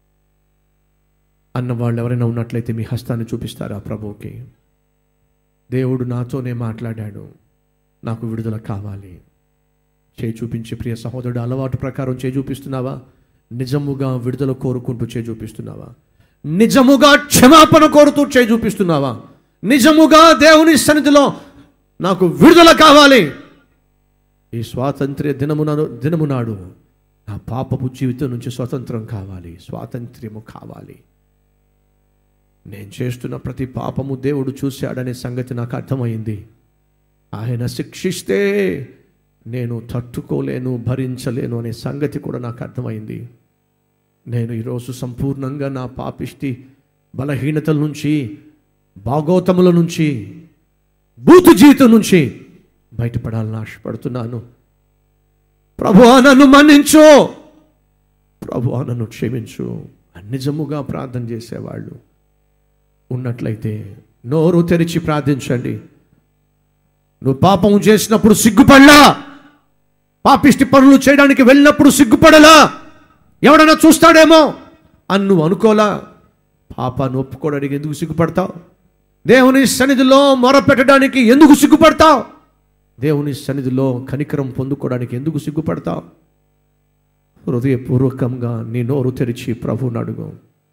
అన్న వాళ్ళు ఎవరైనా ఉన్నట్లయితే మీ హస్తాన్ని చూపిస్తారా ప్రభువుకి దేవుడు నాతోనే మాట్లాడాడు నాకు విడుదల కావాలి చేయి చూపించి ప్రియ సహోదరుడు అలవాటు ప్రకారం చేయి చూపిస్తున్నావా నిజముగా విడుదల కోరుకుంటూ చేయి చూపిస్తున్నావా నిజముగా క్షమాపణ కోరుతూ చేయి చూపిస్తున్నావా నిజముగా దేవుని సన్నిధిలో నాకు విడుదల కావాలి ఈ స్వాతంత్ర్య దినమున దినము నాడు నా పాపపు జీవితం నుంచి స్వతంత్రం కావాలి స్వాతంత్ర్యము కావాలి నేను చేస్తున్న ప్రతి పాపము దేవుడు చూశాడనే సంగతి నాకు అర్థమైంది ఆయన శిక్షిస్తే నేను తట్టుకోలేను భరించలేను అనే సంగతి కూడా నాకు అర్థమైంది నేను ఈరోజు సంపూర్ణంగా నా పాపిష్టి బలహీనతల నుంచి భాగోతముల నుంచి బూతు జీవితం నుంచి బయటపడాలని ఆశపడుతున్నాను ప్రభువా నన్ను మన్నించు ప్రభువా నన్ను క్షమించు నిజముగా ప్రార్థన చేసేవాళ్ళు ఉన్నట్లయితే నోరు తెరిచి ప్రార్థించండి నువ్వు పాపం చేసినప్పుడు సిగ్గుపడలా పాపిష్టి పనులు చేయడానికి వెళ్ళినప్పుడు సిగ్గుపడలా ఎవడన్నా చూస్తాడేమో అని నువ్వు అనుకోలా పాపాన్ని ఒప్పుకోవడానికి ఎందుకు సిగ్గుపడతావు దేవుని సన్నిధిలో మొరపెట్టడానికి ఎందుకు సిగ్గుపడతావు దేవుని సన్నిధిలో కనికరం పొందుకోవడానికి ఎందుకు సిగ్గుపడతావు హృదయపూర్వకంగా నీ నోరు తెరిచి ప్రభువుని అడుగు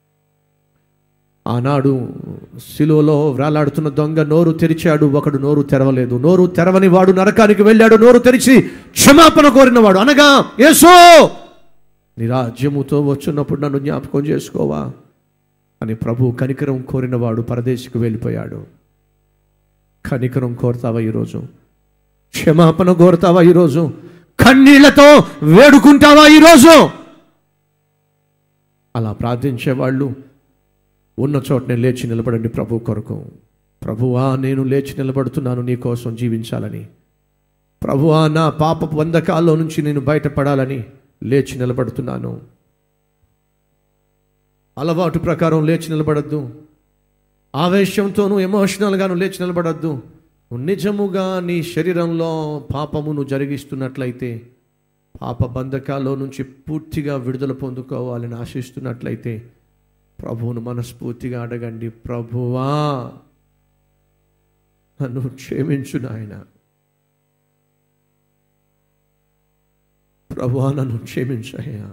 ఆనాడు శిలువలో వ్రాలాడుతున్న దొంగ నోరు తెరిచాడు ఒకడు నోరు తెరవలేదు నోరు తెరవని వాడు నరకానికి వెళ్ళాడు నోరు తెరిచి క్షమాపణ కోరినవాడు అనగా యేసో నీ రాజ్యముతో వచ్చున్నప్పుడు నన్ను జ్ఞాపకం చేసుకోవా అని ప్రభు కనికరం కోరినవాడు పరదేశికి వెళ్ళిపోయాడు కనికరం కోరుతావా ఈరోజు క్షమాపణ కోరుతావా ఈరోజు కన్నీళ్లతో వేడుకుంటావా ఈరోజు అలా ప్రార్థించేవాళ్ళు ఉన్న చోటనే లేచి నిలబడండి ప్రభు కొరకు ప్రభువా నేను లేచి నిలబడుతున్నాను నీ కోసం జీవించాలని ప్రభువా నా పాప బంధకాల్లో నుంచి నేను బయటపడాలని లేచి నిలబడుతున్నాను అలవాటు ప్రకారం లేచి నిలబడద్దు ఆవేశంతోనూ ఎమోషనల్గాను లేచి నిలబడద్దు నువ్వు నిజముగా నీ శరీరంలో పాపమును జరిగిస్తున్నట్లయితే పాప బంధకాల్లో నుంచి పూర్తిగా విడుదల పొందుకోవాలని ఆశిస్తున్నట్లయితే ప్రభువును మనస్ఫూర్తిగా అడగండి ప్రభువా నన్ను క్షమించు నాయన ప్రభువా నన్ను క్షమించయ్యా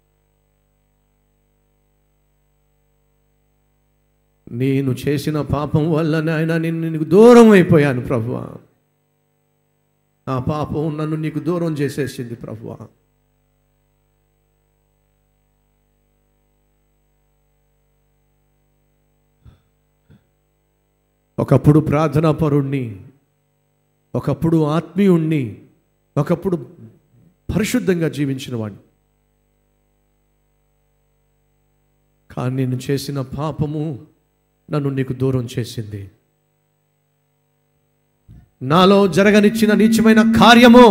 నేను చేసిన పాపం వల్ల నాయన నేను నీకు దూరం అయిపోయాను ప్రభువా ఆ పాపం నన్ను నీకు దూరం చేసేసింది ప్రభువా ఒకప్పుడు ప్రార్థనా పరుణ్ణి ఒకప్పుడు ఆత్మీయుణ్ణి ఒకప్పుడు పరిశుద్ధంగా జీవించిన వాడిని కానీ నేను చేసిన పాపము నన్ను నీకు దూరం చేసింది నాలో జరగనిచ్చిన నీచమైన కార్యము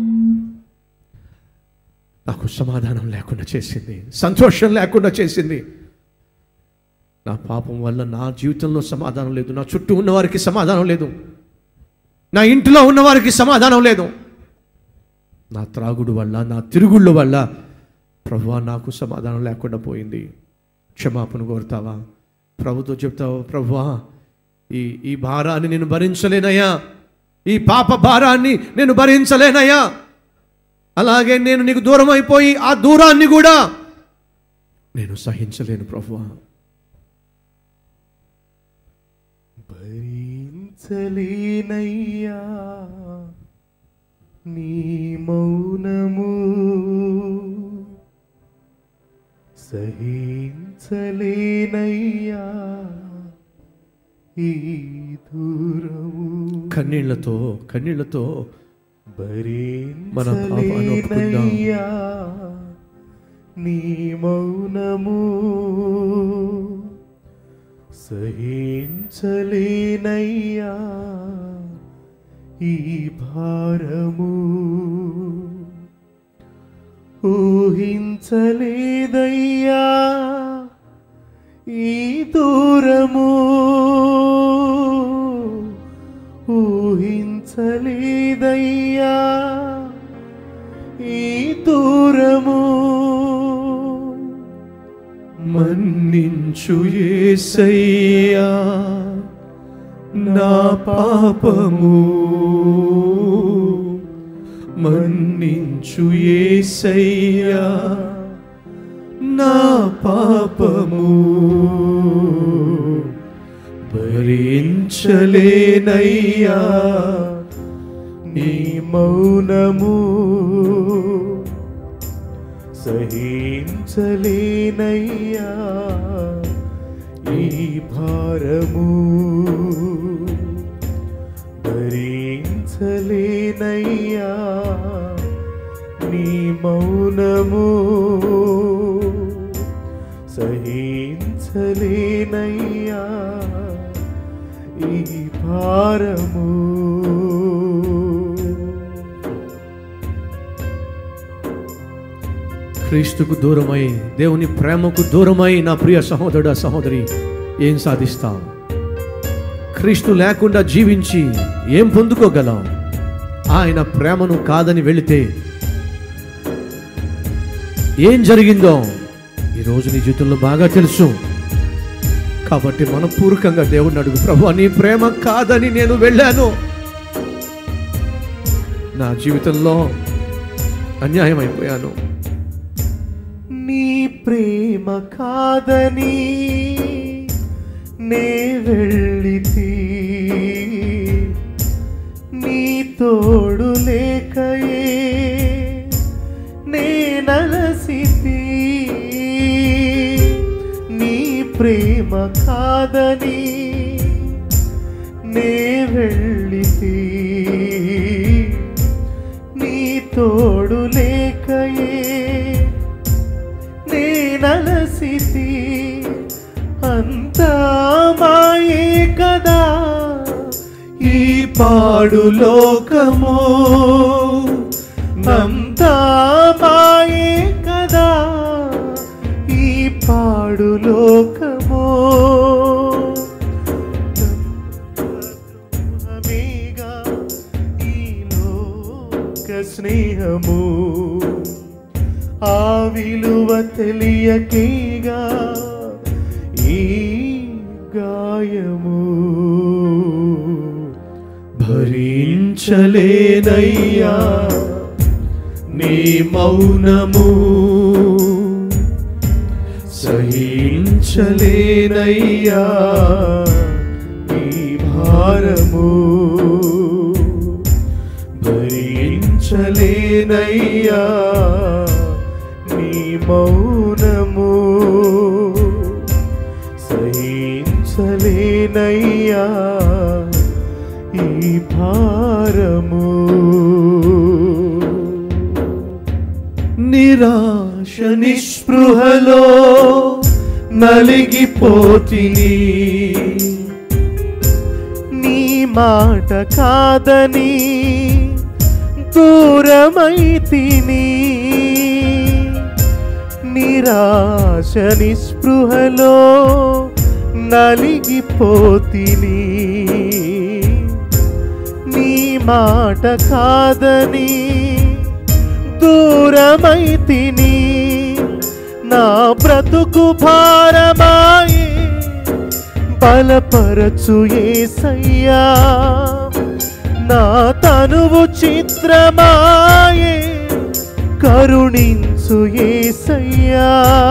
నాకు సమాధానం లేకుండా చేసింది సంతోషం లేకుండా చేసింది నా పాపం వల్ల నా జీవితంలో సమాధానం లేదు నా చుట్టూ ఉన్న వారికి సమాధానం లేదు నా ఇంటిలో ఉన్న వారికి సమాధానం లేదు నా త్రాగుడు వల్ల నా తిరుగుళ్ళ వల్ల ప్రభువా నాకు సమాధానం లేకుండా పోయింది క్షమాపణ కోరుతావా ప్రభుతో చెప్తావా ప్రభువా ఈ ఈ భారాన్ని నేను భరించలేనయ్యా ఈ పాప భారాన్ని నేను భరించలేనయ్యా అలాగే నేను నీకు దూరం అయిపోయి ఆ దూరాన్ని కూడా నేను సహించలేను ప్రభువా భరించలేనయ్యా నీ మౌనము సహించలేనయ్యా ఈ దూరము కన్నీళ్లతో కన్నీళ్లతో మన పాపాన్ని ఒప్పుకుందాం. భరించలేనయ్యా నీ మౌనము సహించలేనయ్యా ఈ భారము ఊహించలేదయ్యా ఈ దూరము ఊహించలేదయ్యా ఈ దూరము మన్నించు యేసయ్యా నా పాపము మన్నించు యేసయ్యా నా పాపము భరించలేనయ్యా నీ మౌనము సహించలేనయ్యా ఈ భారము భరించలేనయ్యా నీ మౌనము సహించలేనయ్యా ఈ భారము క్రీస్తుకు దూరమై దేవుని ప్రేమకు దూరమై నా ప్రియ సహోదరుడు సహోదరి ఏం సాధిస్తాం క్రీస్తు లేకుండా జీవించి ఏం పొందుకోగలం ఆయన ప్రేమను కాదని వెళితే ఏం జరిగిందో ఈరోజు నీ జీవితంలో బాగా తెలుసు కాబట్టి మనపూర్వకంగా దేవుడిని అడుగు ప్రభు నీ ప్రేమ కాదని నేను వెళ్ళాను నా జీవితంలో అన్యాయం అయిపోయాను నీ ప్రేమ కాదని నే వెళ్ళితి నీ తోడు లేకయే నే నలసితి నీ ప్రేమ కాదని నే వెళ్ళితి నీ తోడు లేకయే నేనలసితి అంతా మాయే కదా ఈ పాడు లోకము అంతా మాయే కదా ఈ పాడు లోకము ద్రోహమేగా ఈ లోక స్నేహము ఆ విలువ తెలియకేగా ఈ గాయము భరించలేనయ్యా నీ మౌనము సహించలేనయ్యా ఈ భారము భరించలేనయ్యా నీ మౌనము సహించలేనయ్యా ఈ భారము నిరాశ నిస్పృహలో నలిగిపోతిని నీ మాట కాదని దూరమైతిని నిరాశ నిస్పృహలో నలిగిపోతిని నీ మాట కాదని దూరమైతిని నా బ్రతుకు భారమాయే బలపరచు ఏసయ్యా నా తనువు చిత్రమాయే కరుణించు ఏసయ్యా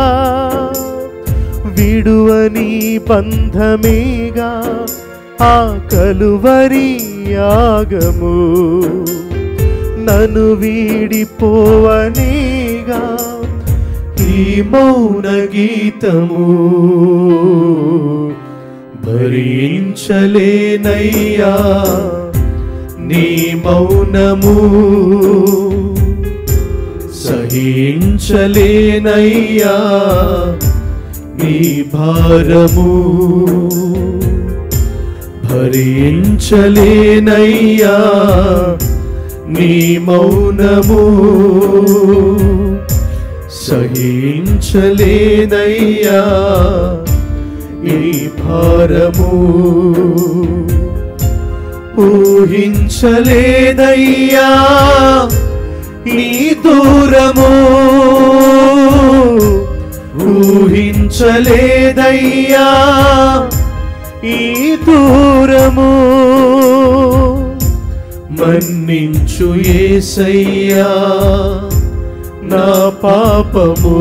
విడువని బంధమేగా ఆ కలువరి యాగము నన్ను వీడిపోవనేగా ఈ మౌన గీతము భరించలేనయ్యా నీ మౌనము సహించలేనయ్యా నీ భారము భరించలేనయ్యా నీ మౌనము సహించలేనయ్యా ఈ భారము ఊహించలేనయ్యా నీ దూరము ఊహించలేదయ్యా ఈ దూరము మన్నించు ఏసయ్యా నా పాపము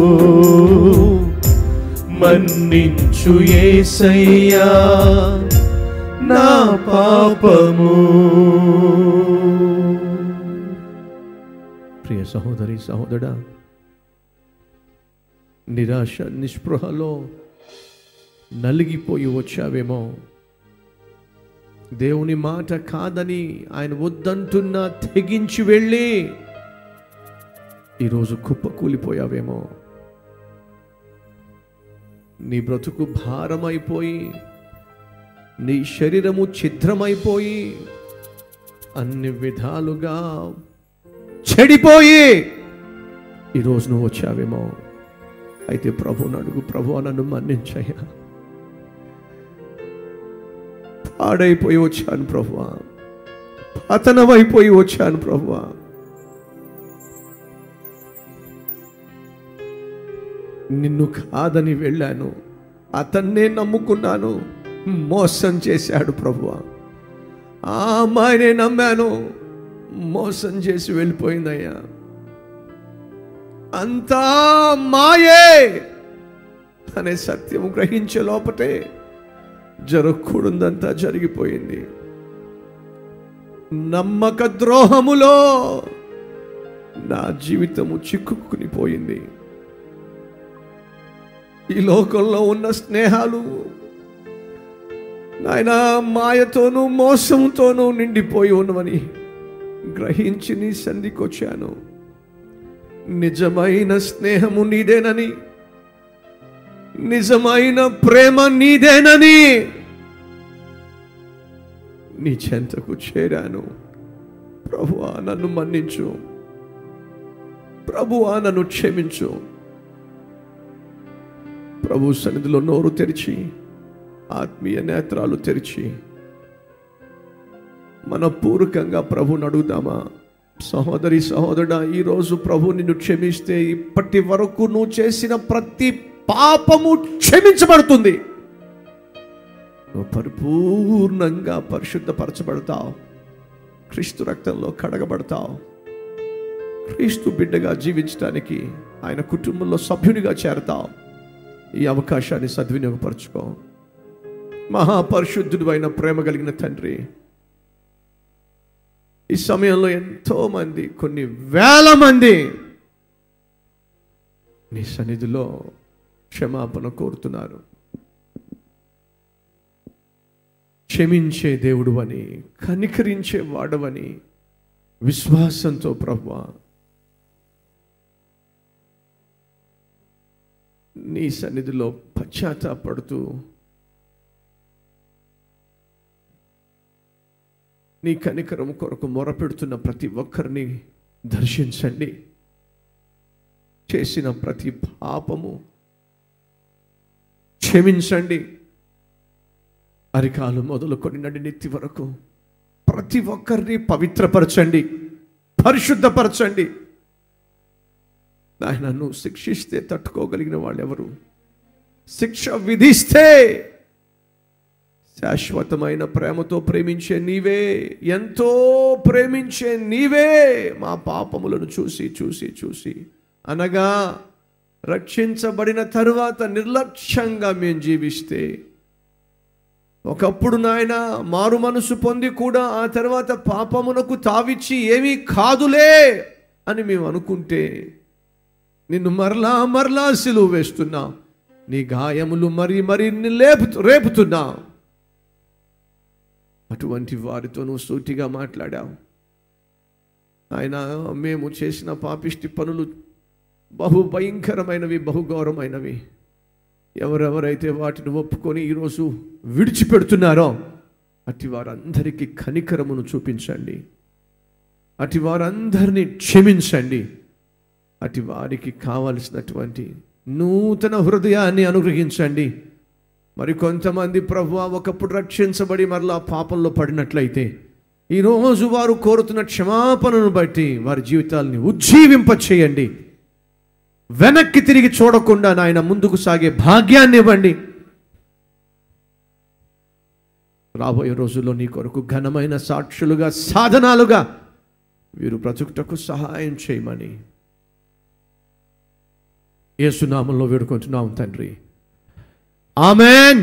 మన్నించు ఏసయ్యా నా పాపము ప్రియ సహోదరి సహోదరా నిరాశ నిస్పృహలో నలిగిపోయి వచ్చావేమో దేవుని మాట కాదని ఆయన వద్దంటున్నా తెగించి వెళ్ళి ఈరోజు కుప్పకూలిపోయావేమో నీ బ్రతుకు భారమైపోయి నీ శరీరము ఛిద్రమైపోయి అన్ని విధాలుగా చెడిపోయి ఈరోజు నువ్వు వచ్చావేమో అయితే ప్రభుని అడుగు ప్రభు నన్ను మన్నించయ్యా పాడైపోయి వచ్చాను ప్రభువా పతనమైపోయి వచ్చాను ప్రభువా నిన్ను కాదని వెళ్ళాను అతన్నే నమ్ముకున్నాను మోసం చేశాడు ప్రభువా ఆ అమ్మాయినే నమ్మాను మోసం చేసి వెళ్ళిపోయిందయ్యా అంతా మాయే అనే సత్యం గ్రహించే లోపటే జరగకూడదంతా జరిగిపోయింది నమ్మక ద్రోహములో నా జీవితము చిక్కుకుని పోయింది ఈ లోకంలో ఉన్న స్నేహాలు నాయన మాయతోనూ మోసంతోనూ నిండిపోయి ఉన్నవని గ్రహించి నీ సంధికి వచ్చాను నిజమైన స్నేహము నీదేనని నిజమైన ప్రేమ నీదేనని నీ చెంతకు చేరాను ప్రభువా నన్ను మన్నించు ప్రభువా నన్ను క్షమించు ప్రభు సన్నిధిలో నోరు తెరిచి ఆత్మీయ నేత్రాలు తెరిచి మనపూర్వకంగా ప్రభుని అడుగుదామా సహోదరి సహోదరుడా ఈరోజు ప్రభు నిన్ను క్షమిస్తే ఇప్పటి వరకు నువ్వు చేసిన ప్రతి పాపము క్షమించబడుతుంది నువ్వు పరిపూర్ణంగా పరిశుద్ధపరచబడతావు క్రీస్తు రక్తంలో కడగబడతావు క్రీస్తు బిడ్డగా జీవించడానికి ఆయన కుటుంబంలో సభ్యునిగా చేరతావు ఈ అవకాశాన్ని సద్వినియోగపరచుకో మహాపరిశుద్ధుడు అయిన ప్రేమ కలిగిన తండ్రి ఈ సమయంలో ఎంతో మంది కొన్ని వేల మంది నీ సన్నిధిలో క్షమాపణ కోరుతున్నారు క్షమించే దేవుడు అని కనికరించే వాడవని విశ్వాసంతో ప్రభు నీ సన్నిధిలో పశ్చాత్తాపడుతూ నీ కనికరం కొరకు మొరపెడుతున్న ప్రతి ఒక్కరిని దర్శించండి చేసిన ప్రతి పాపము క్షమించండి అరికాలు మొదలుకొని నడి నెత్తి వరకు ప్రతి ఒక్కరిని పవిత్రపరచండి పరిశుద్ధపరచండి ఆయన నువ్వు శిక్షిస్తే తట్టుకోగలిగిన వాళ్ళు ఎవరు శిక్ష విధిస్తే శాశ్వతమైన ప్రేమతో ప్రేమించే నీవే ఎంతో ప్రేమించే నీవే మా పాపములను చూసి చూసి చూసి అనగా రక్షించబడిన తరువాత నిర్లక్ష్యంగా మేము జీవిస్తే ఒకప్పుడు నాయన మారు మనసు పొంది కూడా ఆ తర్వాత పాపమునకు తావిచ్చి ఏమీ కాదులే అని మేము అనుకుంటే నిన్ను మరలా మరలా సిలువ వేస్తున్నా నీ గాయములు మరి మరి లేపు రేపుతున్నా అటువంటి వారితో నువ్వు సూటిగా మాట్లాడావు ఆయన మేము చేసిన పాపిష్టి పనులు బహు భయంకరమైనవి బహుఘోరమైనవి ఎవరెవరైతే వాటిని ఒప్పుకొని ఈరోజు విడిచిపెడుతున్నారో అటు వారందరికీ కనికరమును చూపించండి అటు వారందరినీ క్షమించండి అటు వారికి కావలసినటువంటి నూతన హృదయాన్ని అనుగ్రహించండి మరి కొంతమంది ప్రభు ఒకప్పుడు రక్షించబడి మరలా పాపంలో పడినట్లయితే ఈరోజు వారు కోరుతున్న క్షమాపణను బట్టి వారి జీవితాల్ని ఉజ్జీవింపచేయండి వెనక్కి తిరిగి చూడకుండా నాయన ముందుకు సాగే భాగ్యాన్ని ఇవ్వండి రాబోయే రోజుల్లో నీ కొరకు ఘనమైన సాక్షులుగా సాధనాలుగా వీరు బ్రతుకుటకు సహాయం చేయమని యేసునామంలో వేడుకుంటున్నాం తండ్రి ఆమెన్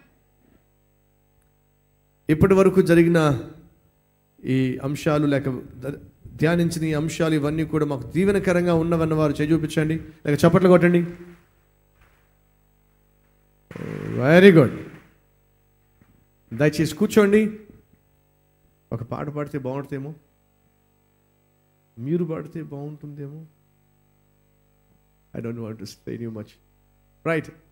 ఇప్పటి వరకు జరిగిన ఈ అంశాలు లేక ద- ధ్యానించిన ఈ అంశాలు ఇవన్నీ కూడా మాకు దీవెనకరంగా ఉన్నవన్న వారు చేయి చూపించండి లేక చప్పట్లు కొట్టండి వెరీ గుడ్ దయచేసి కూర్చోండి ఒక పాట పాడితే బాగుంటుందేమో మీరు పాడితే బాగుంటుందేమో I don't want to explain you much right